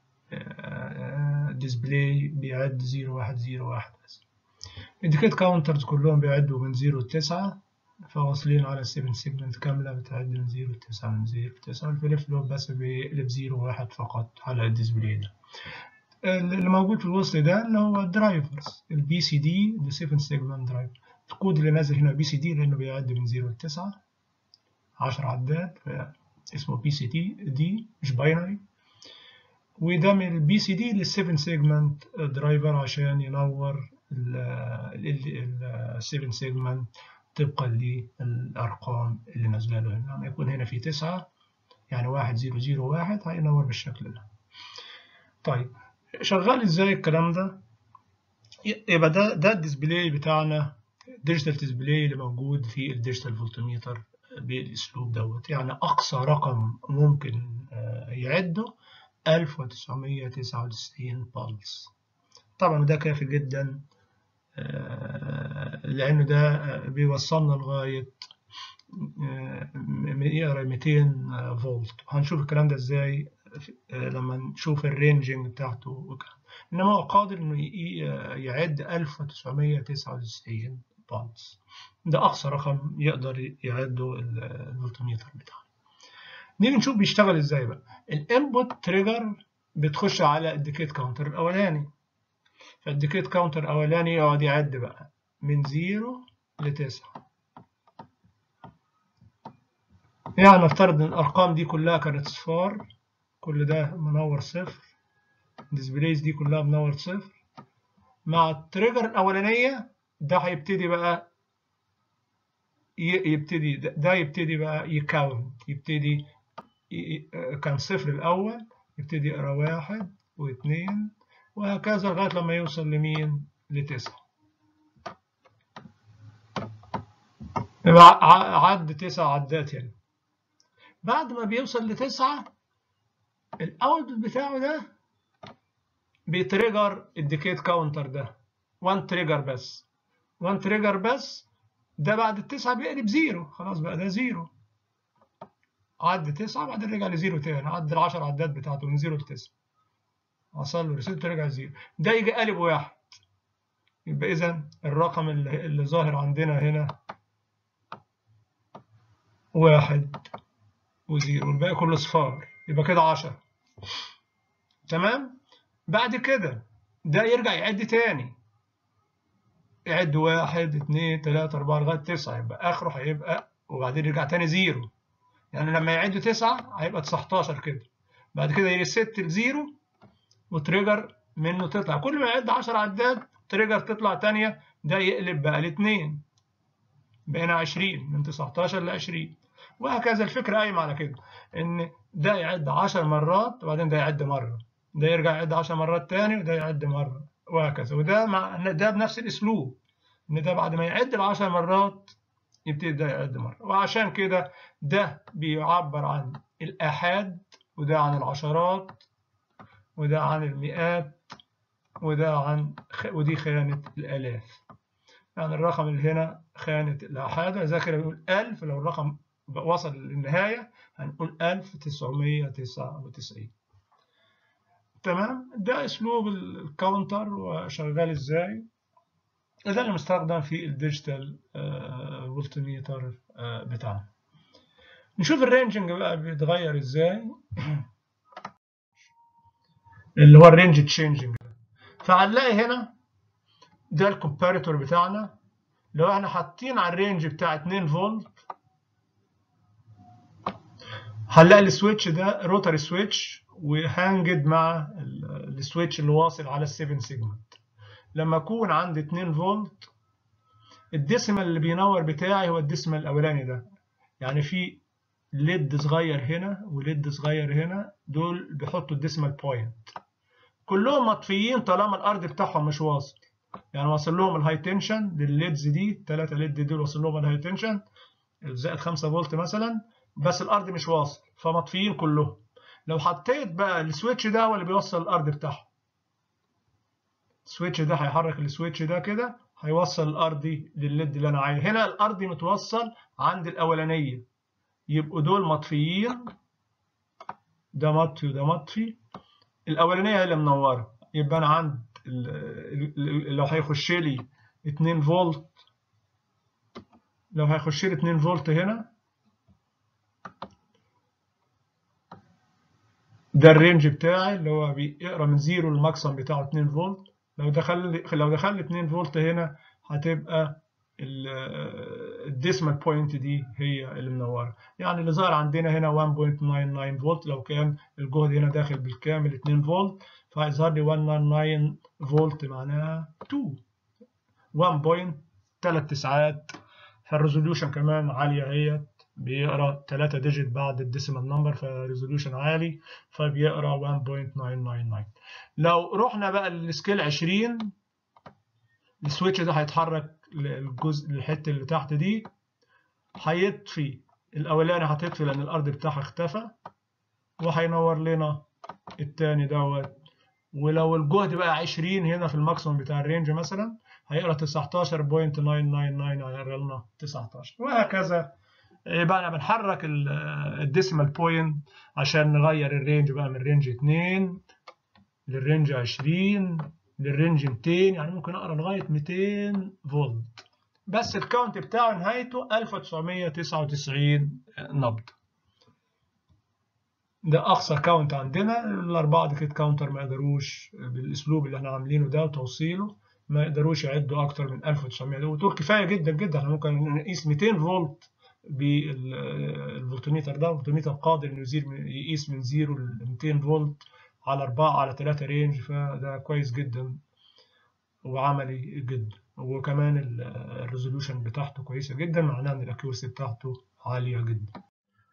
ديسبلاي بيعد 0 1 0 1 بس الديكيت كاونترز كلهم بيعدوا من 0 ل 9 فواصلين على 7 سيجمنت كاملة بتعد من 0 ل 9 من 0 ل 9 الفليب فلوب بس بيقلب 0 1 فقط على الديسبلاي ده اللي موجود في الوسط ده اللي هو الدرايفرز البي سي دي ده 7 سيجمنت درايفر الكود اللي نازل هنا بي سي دي لانه بيعد من 0 ل 9 10 عداد اسمه بي سي دي دي مش باينري وده من البي سي دي لل 7 سيجمنت درايفر عشان ينور ال 7 سيجمنت طبقا للارقام اللي نازله له هنا لما يكون هنا في 9 يعني 1 0 0 1 هينور بالشكل ده طيب شغال ازاي الكلام ده يبقى ده ده الديسبلاي بتاعنا ديجيتال ديسبلاي اللي موجود في الديجيتال فولتميتر بالاسلوب دوت يعني اقصى رقم ممكن يعده 1999 بالس طبعا ده كافي جدا لانه ده بيوصلنا لغايه يقرا 200 فولت هنشوف الكلام ده ازاي لما نشوف الرينجنج بتاعته وكلام انما هو قادر انه يعد 1999 بالس ده اقصى رقم يقدر يعده الفولتميتر بتاعنا نيجي نشوف بيشتغل ازاي بقى الانبوت تريجر بتخش على الديكيت كاونتر الاولاني فالديكيت كاونتر الاولاني يقعد يعد بقى من 0 ل 9 يعني نفترض ان الارقام دي كلها كانت صفار كل ده منور صفر الديسبلايز دي كلها منور صفر مع التريجر الاولانيه ده هيبتدي بقى يبتدي ده يبتدي بقى يكاونت يبتدي كان صفر الأول يبتدي يقرا واحد واثنين وهكذا لغاية لما يوصل لمين؟ لتسعة يبقى عد تسع عدات يعني بعد ما بيوصل لتسعة الأوتبوت بتاعه ده بيتريجر الديكيت كاونتر ده وان تريجر بس وان تريجر بس ده بعد التسعة بيقلب زيرو خلاص بقى ده زيرو عد تسعة بعدين رجع لزيرو تاني عد العشر عدات بتاعته من زيرو لتسعة وصل له ريسيت رجع زيرو ده يجي قالب واحد يبقى إذا الرقم اللي, اللي ظاهر عندنا هنا واحد وزيرو والباقي كله صفار يبقى كده عشرة تمام بعد كده ده يرجع يعد تاني يعد واحد اتنين تلاتة أربعة لغاية تسعة يبقى آخره هيبقى وبعدين يرجع تاني زيرو يعني لما يعد تسعة هيبقى 19 كده بعد كده يريست لزيرو وتريجر منه تطلع كل ما يعد 10 عداد تريجر تطلع تانية ده يقلب بقى لاتنين بقينا 20 من 19 ل 20 وهكذا الفكرة قايمة على كده إن ده يعد 10 مرات وبعدين ده يعد مرة ده يرجع يعد 10 مرات تاني وده يعد مرة وهكذا وده مع ده بنفس الأسلوب إن ده بعد ما يعد ال 10 مرات يبتدي ده يعد مرة وعشان كده ده بيعبر عن الآحاد وده عن العشرات وده عن المئات وده عن خ... ودي خانة الآلاف يعني الرقم اللي هنا خانة الآحاد إذا كده بيقول 1000 لو الرقم وصل للنهاية هنقول 1999 تمام ده أسلوب الكاونتر وشغال إزاي ده اللي مستخدم في الديجيتال فولتميتر بتاعنا نشوف الرينجنج بقى بيتغير ازاي اللي هو الرينج تشينجنج فهنلاقي هنا ده الكومباريتور بتاعنا لو احنا حاطين على الرينج بتاع 2 فولت هنلاقي السويتش ده روتري سويتش وهانجد مع السويتش اللي واصل على ال 7 سيجمنت لما اكون عندي 2 فولت الديسيمال اللي بينور بتاعي هو الديسيمال الاولاني ده يعني في ليد صغير هنا وليد صغير هنا دول بيحطوا الديسيمال بوينت كلهم مطفيين طالما الارض بتاعهم مش واصل يعني واصل لهم الهاي تنشن للليدز دي الثلاثه ليد دول واصل لهم الهاي تنشن زائد 5 فولت مثلا بس الارض مش واصل فمطفيين كلهم لو حطيت بقى السويتش ده هو اللي بيوصل الارض بتاعهم السويتش ده هيحرك السويتش ده كده هيوصل الارضي للليد اللي انا عايزه هنا الارضي متوصل عند الاولانيه يبقوا دول مطفيين ده مطفي وده مطفي الاولانيه هي اللي منوره يبقى انا عند لو هيخش لي 2 فولت لو هيخش لي 2 فولت هنا ده الرينج بتاعي اللي هو بيقرا من زيرو للماكسيمم بتاعه 2 فولت لو دخل لي لو دخل لي 2 فولت هنا هتبقى الديسمال بوينت دي هي اللي منوره يعني اللي ظهر عندنا هنا 1.99 فولت لو كان الجهد هنا داخل بالكامل 2 فولت فهيظهر لي 199 فولت معناها 2 1. 3 تسعات فالريزوليوشن كمان عاليه اهيت بيقرا 3 ديجيت بعد الديسيمال نمبر فريزوليوشن عالي فبيقرا 1.999 لو رحنا بقى للسكيل 20 السويتش ده هيتحرك للجزء الحته اللي تحت دي هيطفي الاولاني هتطفي لان الارض بتاعها اختفى وهينور لنا التاني دوت ولو الجهد بقى 20 هنا في الماكسيموم بتاع الرينج مثلا هيقرا 19.999 هيقرا لنا 19 وهكذا يبقى انا بنحرك الديسيمال بوينت عشان نغير الرينج بقى من رينج 2 للرينج 20 للرينج 200 يعني ممكن اقرا لغايه 200 فولت بس الكاونت بتاعه نهايته 1999 نبض ده اقصى كاونت عندنا الاربعه ديكيت كاونتر ما يقدروش بالاسلوب اللي احنا عاملينه ده وتوصيله ما يقدروش يعدوا اكتر من 1900 ودول كفايه جدا جدا احنا ممكن نقيس 200 فولت بالفولتميتر ده الفولتميتر قادر انه يقيس من 0 ل 200 فولت على 4 على 3 رينج فده كويس جدا وعملي جدا وكمان الريزولوشن بتاعته كويسه جدا معناه ان الاكيورسي بتاعته عاليه جدا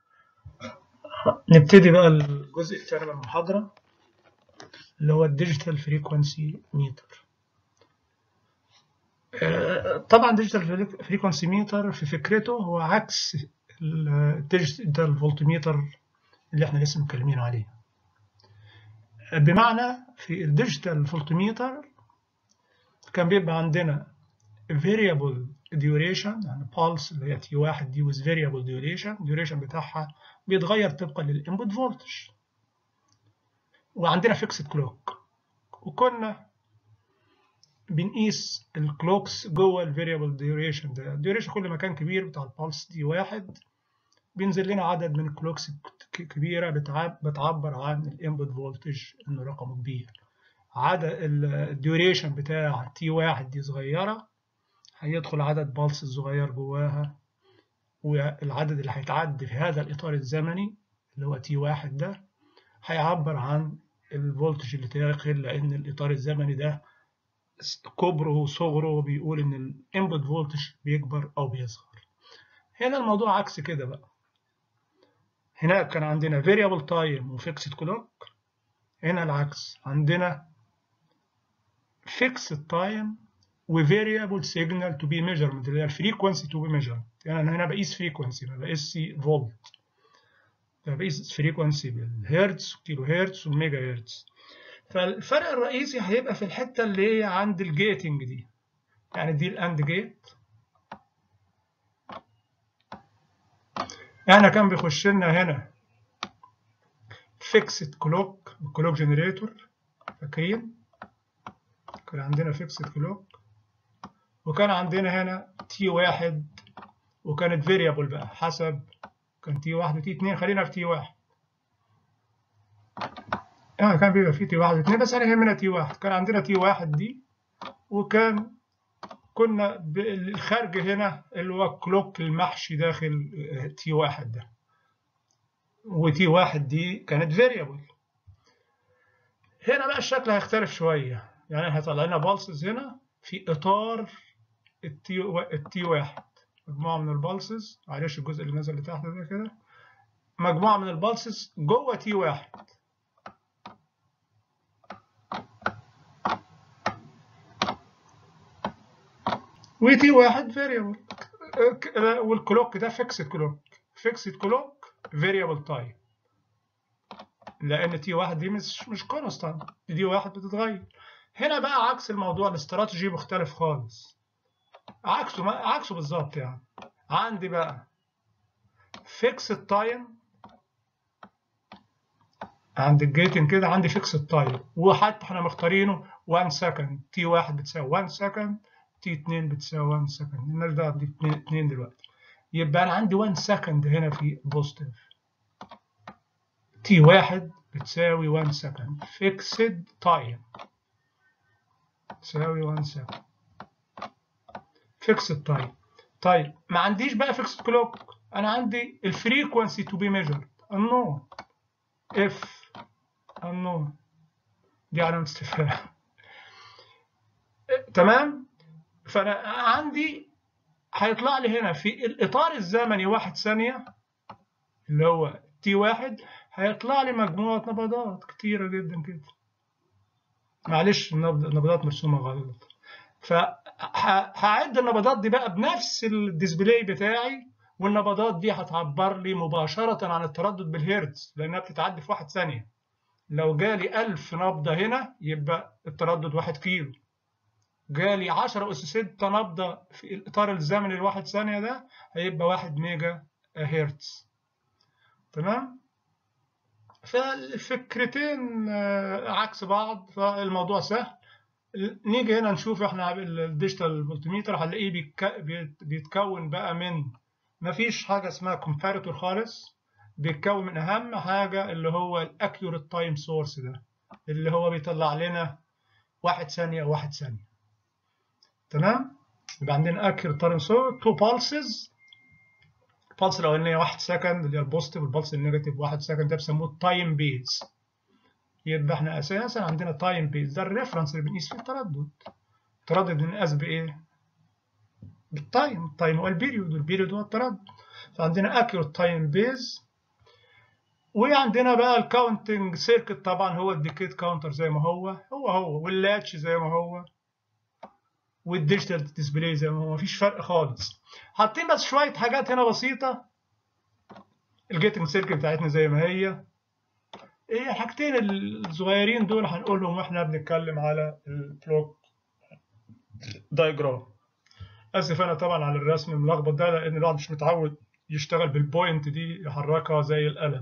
نبتدي بقى الجزء الثاني من المحاضره اللي هو الديجيتال فريكوانسي ميتر طبعا ديجيتال فريكوانسي ميتر في فكرته هو عكس الديجيتال فولتميتر اللي احنا لسه متكلمين عليه بمعنى في الديجيتال فولتميتر كان بيبقى عندنا variable duration يعني pulse اللي هي تي واحد دي with variable duration duration بتاعها بيتغير طبقا للانبوت فولتج وعندنا fixed clock وكنا بنقيس الكلوكس جوه الفاريبل ديوريشن ده الديوريشن كل ما كان كبير بتاع البالس دي واحد بينزل لنا عدد من الكلوكس كبيره بتعبر عن الانبوت فولتج انه رقمه كبير عدد الديوريشن بتاع تي واحد دي صغيره هيدخل عدد بالس صغير جواها والعدد اللي هيتعدي في هذا الاطار الزمني اللي هو تي واحد ده هيعبر عن الفولتج اللي داخل لان الاطار الزمني ده كبره وصغره بيقول ان الانبوت فولتج بيكبر او بيصغر هنا الموضوع عكس كده بقى هناك كان عندنا variable time وفيكسد كلوك هنا العكس عندنا fixed time و variable signal to be measurement اللي هي الفريكونسي to be measured يعني انا هنا بقيس فريكونسي ما بقيسش فولت فبقيس فريكونسي بالهرتز كيلو هرتز والميجا هرتز فالفرق الرئيسي هيبقى في الحته اللي هي عند الجيتنج دي يعني دي الاند جيت احنا كان بيخش لنا هنا فيكسد كلوك كلوك جنريتور فاكرين كان عندنا فيكسد كلوك وكان عندنا هنا تي واحد وكانت فيريبل بقى حسب كان تي واحد وتي اتنين خلينا في تي واحد يعني كان بيبقى في تي واحد واتنين بس انا يهمنا تي واحد كان عندنا تي واحد دي وكان كنا الخارج هنا اللي هو كلوك المحشي داخل تي واحد ده وتي واحد دي كانت فاريبل هنا بقى الشكل هيختلف شوية يعني هيطلع لنا بالسز هنا في إطار التي التي واحد مجموعة من البالسز معلش الجزء اللي نزل لتحت ده كده مجموعة من البالسز جوه تي واحد وتي واحد فاريبل والكلوك ده فيكسد كلوك فيكسد كلوك فاريبل تايم لان تي واحد دي مش مش كونستانت دي واحد بتتغير هنا بقى عكس الموضوع الاستراتيجي مختلف خالص عكسه عكسه بالظبط يعني عندي بقى فيكس التايم عند الجيتنج كده عندي فيكس التايم وحتى احنا مختارينه 1 سكند تي 1 بتساوي 1 سكند تي 2 بتساوي 1 سكند مالناش دعوه دي 2 دلوقتي يبقى انا عندي 1 سكند هنا في بوزيتيف تي 1 بتساوي 1 سكند فيكسد تايم تساوي 1 سكند فيكسد تايم طيب ما عنديش بقى فيكسد كلوك انا عندي الفريكونسي تو بي ميجرد unknown اف unknown دي علامة استفهام تمام فانا عندي هيطلع لي هنا في الاطار الزمني واحد ثانية اللي هو تي واحد هيطلع لي مجموعة نبضات كتيرة جدا كده معلش النبضات مرسومة غلط فهعد النبضات دي بقى بنفس الديسبلاي بتاعي والنبضات دي هتعبر لي مباشرة عن التردد بالهرتز لأنها بتتعدي في واحد ثانية لو جالي 1000 نبضة هنا يبقى التردد واحد كيلو جالي 10 أس 6 نبضة في الإطار الزمني الواحد ثانية ده هيبقى واحد ميجا هرتز تمام فالفكرتين عكس بعض فالموضوع سهل نيجي هنا نشوف احنا الديجيتال فولتميتر هنلاقيه بيتكون بقى من مفيش حاجة اسمها كومباريتور خالص بيتكون من أهم حاجة اللي هو الأكيوريت تايم سورس ده اللي هو بيطلع لنا واحد ثانية واحد ثانية تمام يبقى عندنا أكيوريت تايم سورس تو بالسز البلس الأولانية واحد سكند اللي هي البوزيتيف والبلس النيجاتيف واحد سكند ده بيسموه التايم بيز يبقى احنا أساسا عندنا تايم بيز ده الريفرنس اللي بنقيس فيه التردد التردد بنقاس بإيه؟ بالتايم التايم هو البيريود والبيريود هو التردد فعندنا accurate تايم بيز وعندنا بقى الكاونتنج سيركت طبعا هو الديكيت كاونتر زي ما هو هو هو واللاتش زي ما هو والديجيتال ديسبلاي زي ما هو مفيش فرق خالص حاطين بس شويه حاجات هنا بسيطه الجيتنج سيركت بتاعتنا زي ما هي ايه الحاجتين الصغيرين دول هنقولهم واحنا بنتكلم على البلوك دايجرام اسف انا طبعا على الرسم الملخبط ده لان الواحد مش متعود يشتغل بالبوينت دي يحركها زي القلم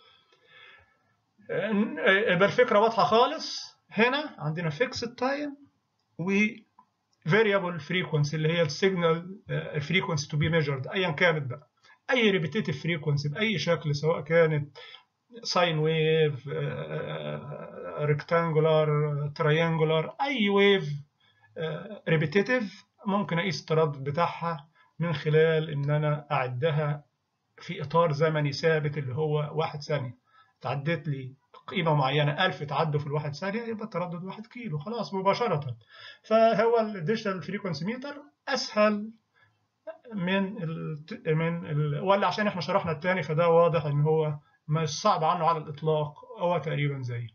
يبقى الفكره واضحه خالص هنا عندنا فيكسد تايم و variable frequency اللي هي السيجنال frequency to be measured ايا كانت بقى اي repetitive frequency باي شكل سواء كانت ساين ويف ريكتانجولار تريانجولار اي ويف ريبيتيتيف ممكن اقيس التردد بتاعها من خلال ان انا اعدها في اطار زمني ثابت اللي هو واحد ثانيه تعدت لي قيمه معينه 1000 تعدوا في الواحد ثانيه يبقى التردد 1 كيلو خلاص مباشره فهو الديجيتال فريكونسي ميتر اسهل من ال من ال ولا عشان احنا شرحنا الثاني فده واضح ان هو مش صعب عنه على الاطلاق هو تقريبا زيه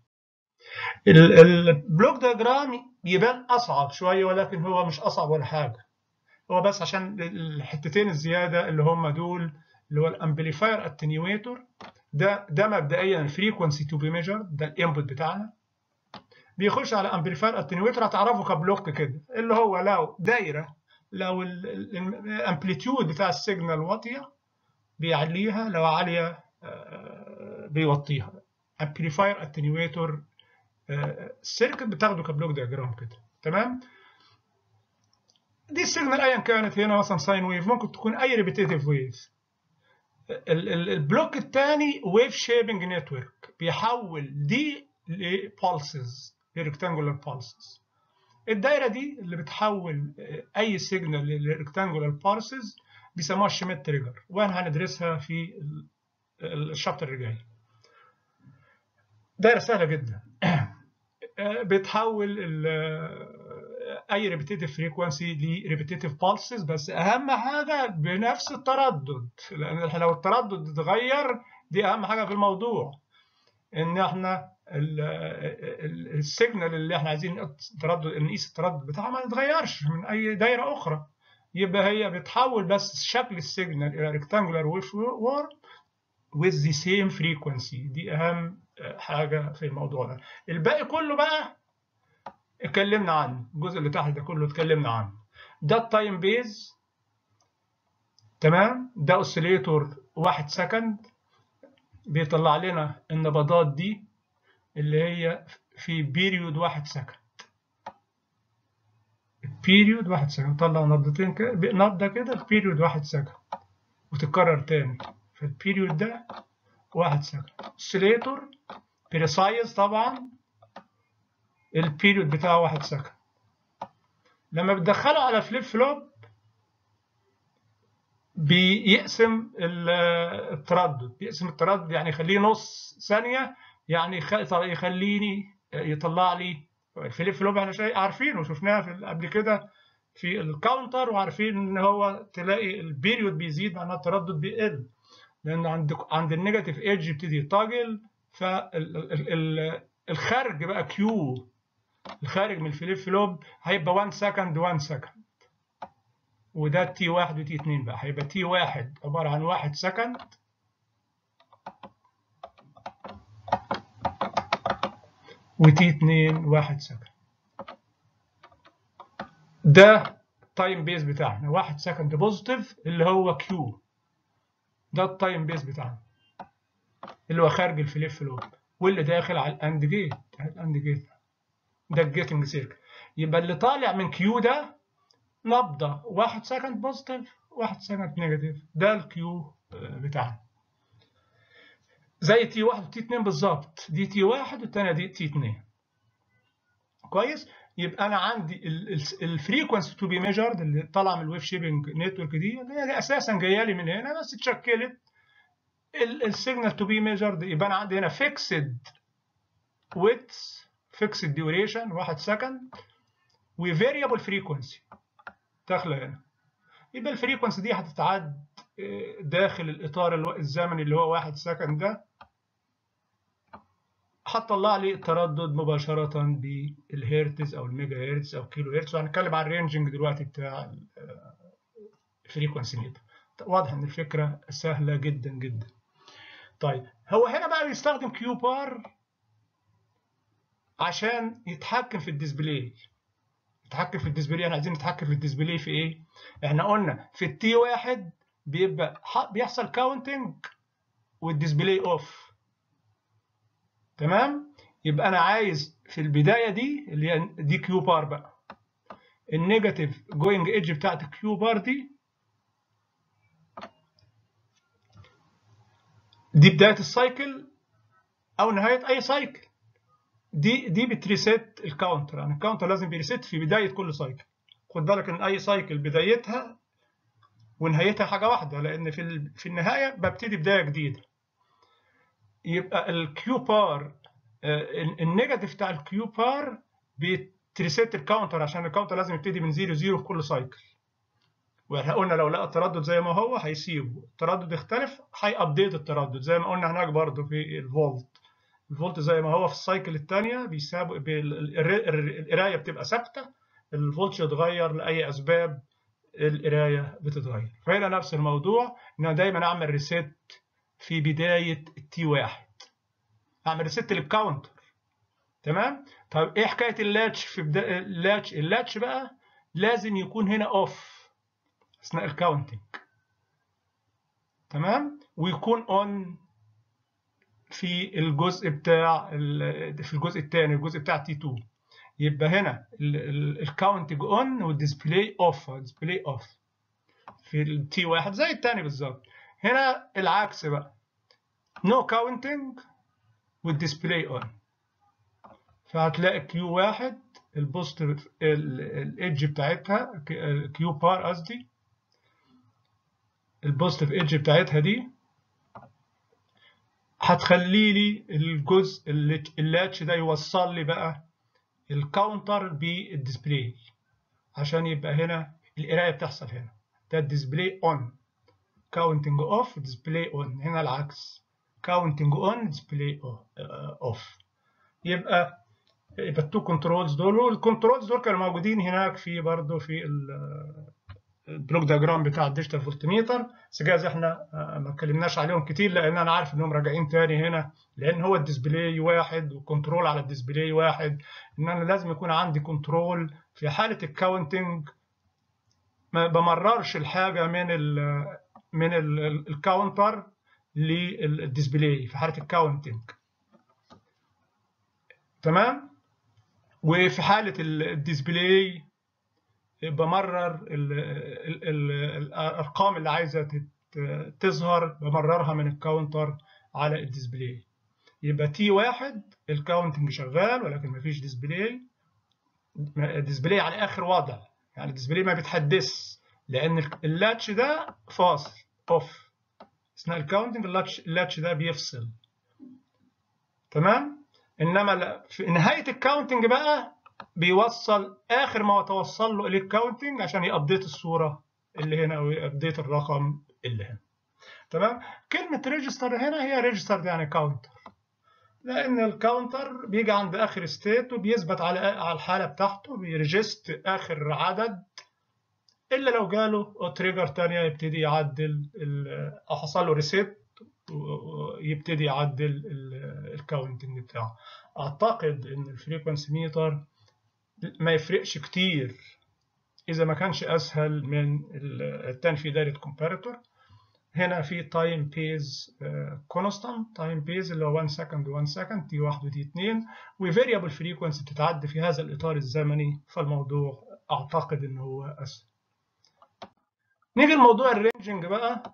البلوك دياجرام يبان اصعب شويه ولكن هو مش اصعب ولا حاجه هو بس عشان الحتتين الزياده اللي هم دول اللي هو الامبليفاير اتنيويتور ده ده مبدئيا الفريكونسي تو بي ميجر ده الانبوت بتاعنا بيخش على امبليفاير اتنيويتور هتعرفه كبلوك كده اللي هو لو دايره لو الامبليتيود بتاع السيجنال واطيه بيعليها لو عاليه بيوطيها امبليفاير اتنيويتور السيركت بتاخده كبلوك دياجرام كده تمام دي السيجنال ايا كانت هنا مثلا ساين ويف ممكن تكون اي ريبيتيتيف ويف البلوك الثاني ويف شيبنج نتورك بيحول دي لبالسز لريكتانجولار بالسز الدايره دي اللي بتحول اي سيجنال لريكتانجولار بالسز بيسموها الشميت تريجر وانا هندرسها في الشابتر اللي جاي دايره سهله جدا بتحول اي ريبيتيتيف فريكوانسي لريبيتيتيف بالسز بس اهم حاجه بنفس التردد لان لو التردد اتغير دي اهم حاجه في الموضوع ان احنا السيجنال اللي احنا عايزين التردد نقيس التردد بتاعها ما يتغيرش من اي دايره اخرى يبقى هي بتحول بس شكل السيجنال الى ريكتانجولار ويف وورم with the same frequency دي اهم حاجه في الموضوع ده الباقي كله بقى اتكلمنا عنه الجزء اللي تحت ده كله اتكلمنا عنه ده التايم بيز تمام ده اوسيليتور واحد سكند بيطلع لنا النبضات دي اللي هي في بيريود واحد سكند بيريود واحد سكند طلع نبضتين كده نبضة كده في بيريود واحد سكند وتتكرر تاني في البيريود ده واحد سكند اوسيليتور بريسايز طبعا البيريود بتاعه واحد سكند لما بتدخله على فليب فلوب بيقسم التردد بيقسم التردد يعني يخليه نص ثانية يعني يخليني يطلع لي الفليب فلوب احنا شيء عارفينه وشفناها في قبل كده في الكاونتر وعارفين ان هو تلاقي البيريود بيزيد معناها التردد بيقل لان عند عند النيجاتيف ايدج يبتدي يطاجل فالخارج بقى كيو الخارج من الفليب فلوب هيبقى 1 سكند 1 سكند وده تي واحد وتي اتنين بقى هيبقى تي واحد عبارة عن واحد سكند وتي اتنين واحد سكند ده التايم بيز بتاعنا واحد سكند بوزيتيف اللي هو كيو ده التايم بيز بتاعنا اللي هو خارج الفليب فلوب واللي داخل على الاند جيت الاند جيت ده الجيتنج سيركل يبقى اللي طالع من كيو ده نبضة واحد سكند بوزيتيف واحد سكند نيجاتيف ده الكيو بتاعنا زي تي واحد وتي اتنين بالظبط دي تي واحد والتانية دي تي اتنين كويس يبقى انا عندي الفريكونسي تو بي ميجرد اللي طالعه من الويف شيبنج نتورك دي اللي هي اساسا جايه لي من هنا بس اتشكلت السيجنال تو بي ميجرد يبقى انا عندي هنا فيكسد ويتس فيكسد ديوريشن واحد سكند وفاريبل فريكونسي داخله هنا يبقى الفريكونسي دي هتتعد داخل الاطار الزمني اللي هو واحد سكند ده هتطلع لي التردد مباشرة بالهيرتز أو الميجا هيرتز أو كيلو هيرتز وهنتكلم عن الرينجنج دلوقتي بتاع الفريكونسي ميتر واضح إن الفكرة سهلة جدا جدا طيب هو هنا بقى بيستخدم كيو بار عشان يتحكم في الديسبلاي يتحكم في الديسبلاي احنا عايزين نتحكم في الديسبلاي في ايه احنا قلنا في التي واحد بيبقى بيحصل كاونتنج والديسبلاي اوف تمام يبقى انا عايز في البدايه دي اللي هي دي كيو بار بقى النيجاتيف جوينج ايدج بتاعت الكيو بار دي دي بدايه السايكل او نهايه اي سايكل دي دي بتريست الكاونتر يعني الكاونتر لازم بيريست في بدايه كل سايكل خد بالك ان اي سايكل بدايتها ونهايتها حاجه واحده لان في في النهايه ببتدي بدايه جديده يبقى الكيو بار النيجاتيف بتاع الكيو بار بتريست الكاونتر عشان الكاونتر لازم يبتدي من 0 0 في كل سايكل واحنا قلنا لو لقى التردد زي ما هو هيسيبه التردد اختلف هيابديت التردد زي ما قلنا هناك برضو في الفولت الفولت زي ما هو في السايكل الثانيه بيسابق القرايه بتبقى ثابته الفولت يتغير لاي اسباب القرايه بتتغير فهنا نفس الموضوع ان انا دايما اعمل ريسيت في بدايه التي واحد اعمل ريسيت للكاونتر تمام طب ايه حكايه اللاتش في بدايه اللاتش اللاتش بقى لازم يكون هنا اوف اثناء الكاونتنج تمام ويكون اون في الجزء بتاع في الجزء الثاني الجزء بتاع تي 2 يبقى هنا الكاونتنج اون والديسبلاي اوف ديسبلاي اوف في التي واحد زي الثاني بالظبط هنا العكس بقى نو كاونتنج والديسبلاي اون فهتلاقي كيو واحد البوزيتيف الايدج بتاعتها كيو بار قصدي البوزيتيف ايدج بتاعتها دي هتخلي لي الجزء اللاتش ده يوصل لي بقى الكاونتر بالديسبلاي عشان يبقى هنا القرايه بتحصل هنا ده الديسبلاي اون كاونتنج اوف ديسبلاي اون هنا العكس كاونتنج اون ديسبلاي اوف يبقى يبقى التو كنترولز دول والكنترولز دول كانوا موجودين هناك في برضه في البلوك دياجرام بتاع الديجيتال فولتميتر بس جايز احنا ما اتكلمناش عليهم كتير لان انا عارف انهم راجعين تاني هنا لان هو الديسبلاي واحد وكنترول على الديسبلاي واحد ان انا لازم يكون عندي كنترول في حاله الكاونتنج ما بمررش الحاجه من من الكاونتر للديسبلاي في حاله الكاونتنج تمام وفي حاله الديسبلاي بمرر ال ال ال الارقام اللي عايزه تظهر بمررها من الكاونتر على الديسبلاي يبقى تي واحد الكاونتنج شغال ولكن مفيش ديسبلاي الديسبلاي على اخر وضع يعني الديسبلاي ما بيتحدث لان اللاتش ده فاصل اوف اثناء الكاونتنج اللاتش اللاتش ده بيفصل تمام انما في نهايه الكاونتنج بقى بيوصل اخر ما توصل له الكاونتنج عشان يابديت الصوره اللي هنا او يابديت الرقم اللي هنا تمام كلمه ريجستر هنا هي ريجستر يعني كاونتر لان الكاونتر بيجي عند اخر ستيت وبيثبت على على الحاله بتاعته بيرجست اخر عدد الا لو جاله تريجر تانية يبتدي يعدل او حصل له ريسيت ويبتدي يعدل الكاونتنج بتاعه اعتقد ان الفريكونسي ميتر ما يفرقش كتير اذا ما كانش اسهل من التاني في دايره كومباريتور هنا في تايم بيز كونستانت تايم بيز اللي هو 1 سكند 1 سكند دي 1 ودي 2 وفاريبل فريكونسي بتتعدي في هذا الاطار الزمني فالموضوع اعتقد ان هو اسهل نيجي لموضوع الرينجنج بقى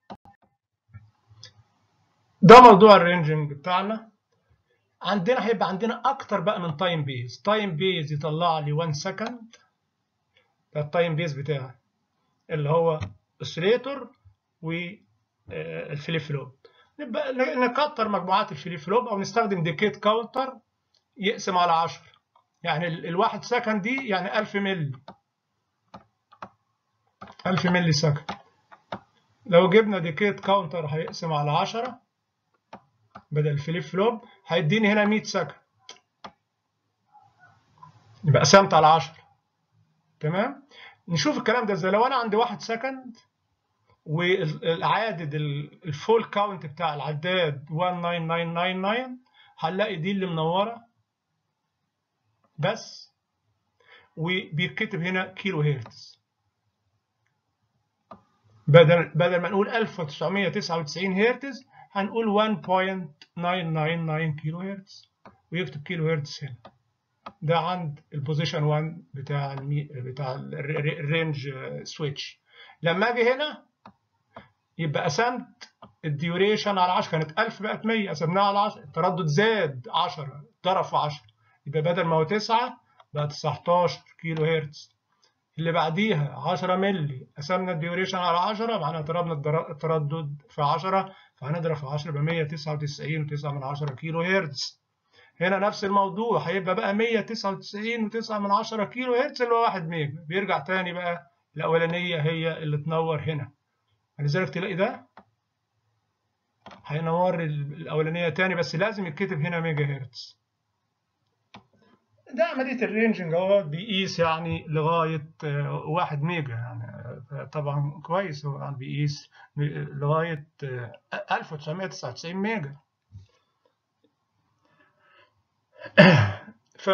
ده موضوع الرينجنج بتاعنا عندنا هيبقى عندنا اكتر بقى من تايم بيز تايم بيز يطلع لي 1 سكند ده التايم بيز بتاعي اللي هو اوسيليتور والفليب فلوب نبقى نكتر مجموعات الفليب فلوب او نستخدم ديكيت كاونتر يقسم على 10 يعني الواحد سكند دي يعني 1000 ملي 1000 ملي سكند لو جبنا ديكيت كاونتر هيقسم على 10 بدل الفليب فلوب هيديني هنا 100 سكند يبقى قسمت على 10 تمام نشوف الكلام ده ازاي لو انا عندي 1 سكند والعدد الفول كاونت بتاع العداد 19999 هنلاقي دي اللي منوره بس وبيتكتب هنا كيلو هرتز بدل بدل ما نقول 1999 هرتز هنقول 1.999 كيلو هرتز ويكتب كيلو هرتز هنا ده عند البوزيشن 1 بتاع المي... بتاع الرينج سويتش لما اجي هنا يبقى قسمت الديوريشن على 10 كانت 1000 بقت 100 قسمناها على 10 التردد زاد 10 ضرب في 10 يبقى بدل ما هو 9 بقى 19 كيلو هرتز اللي بعديها 10 مللي قسمنا الديوريشن على 10 معناها ضربنا التردد في 10 فهنضرب في 10 ب 199.9 من 10 كيلو هرتز هنا نفس الموضوع هيبقى بقى 199.9 من 10 كيلو هرتز اللي هو 1 ميجا بيرجع تاني بقى الاولانيه هي اللي تنور هنا لذلك تلاقي ده هينور الاولانيه تاني بس لازم يتكتب هنا ميجا هرتز ده عمليه الرينجنج اهو بيقيس يعني لغايه 1 ميجا يعني طبعا كويس هو يعني بيقيس لغايه 1999 ميجا ف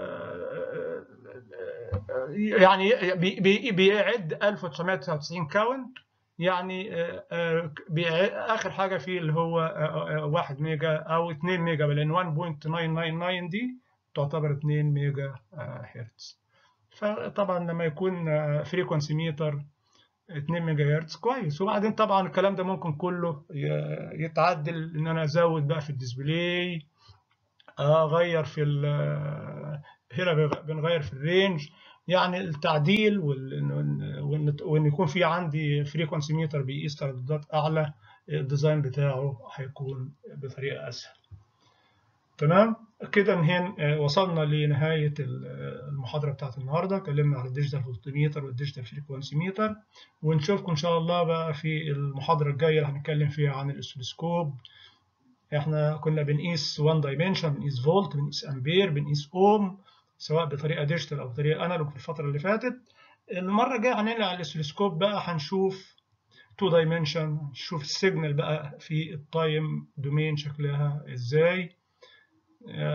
يعني بيعد 1999 كاونت يعني اخر حاجه فيه اللي هو 1 ميجا او 2 ميجا لان 1.999 دي تعتبر 2 ميجا هرتز فطبعا لما يكون فريكونسي ميتر 2 ميجا هرتز كويس وبعدين طبعا الكلام ده ممكن كله يتعدل ان انا ازود بقى في الديسبلاي اغير في هنا بنغير في الرينج يعني التعديل وان يكون في عندي فريكونسي ميتر بيقيس ترددات اعلى الديزاين بتاعه هيكون بطريقه اسهل تمام كده نهين وصلنا لنهايه المحاضره بتاعت النهارده اتكلمنا على الديجيتال فولتميتر والديجيتال فريكونسي ميتر ونشوفكم ان شاء الله بقى في المحاضره الجايه اللي هنتكلم فيها عن الاوسيلوسكوب احنا كنا بنقيس 1 دايمنشن بنقيس فولت بنقيس امبير بنقيس اوم سواء بطريقه ديجيتال او بطريقه انالوج في الفتره اللي فاتت المره الجايه هننقل على الاوسيلوسكوب بقى هنشوف 2 دايمنشن نشوف السيجنال بقى في التايم دومين شكلها ازاي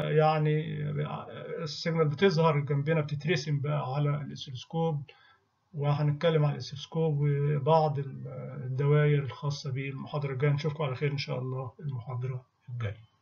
يعني السيجنال بتظهر جنبنا بتترسم بقى على الاوسيلوسكوب وهنتكلم عن الاسيسكوب وبعض الدوائر الخاصة بالمحاضرة الجاية نشوفكم على خير إن شاء الله المحاضرة الجاية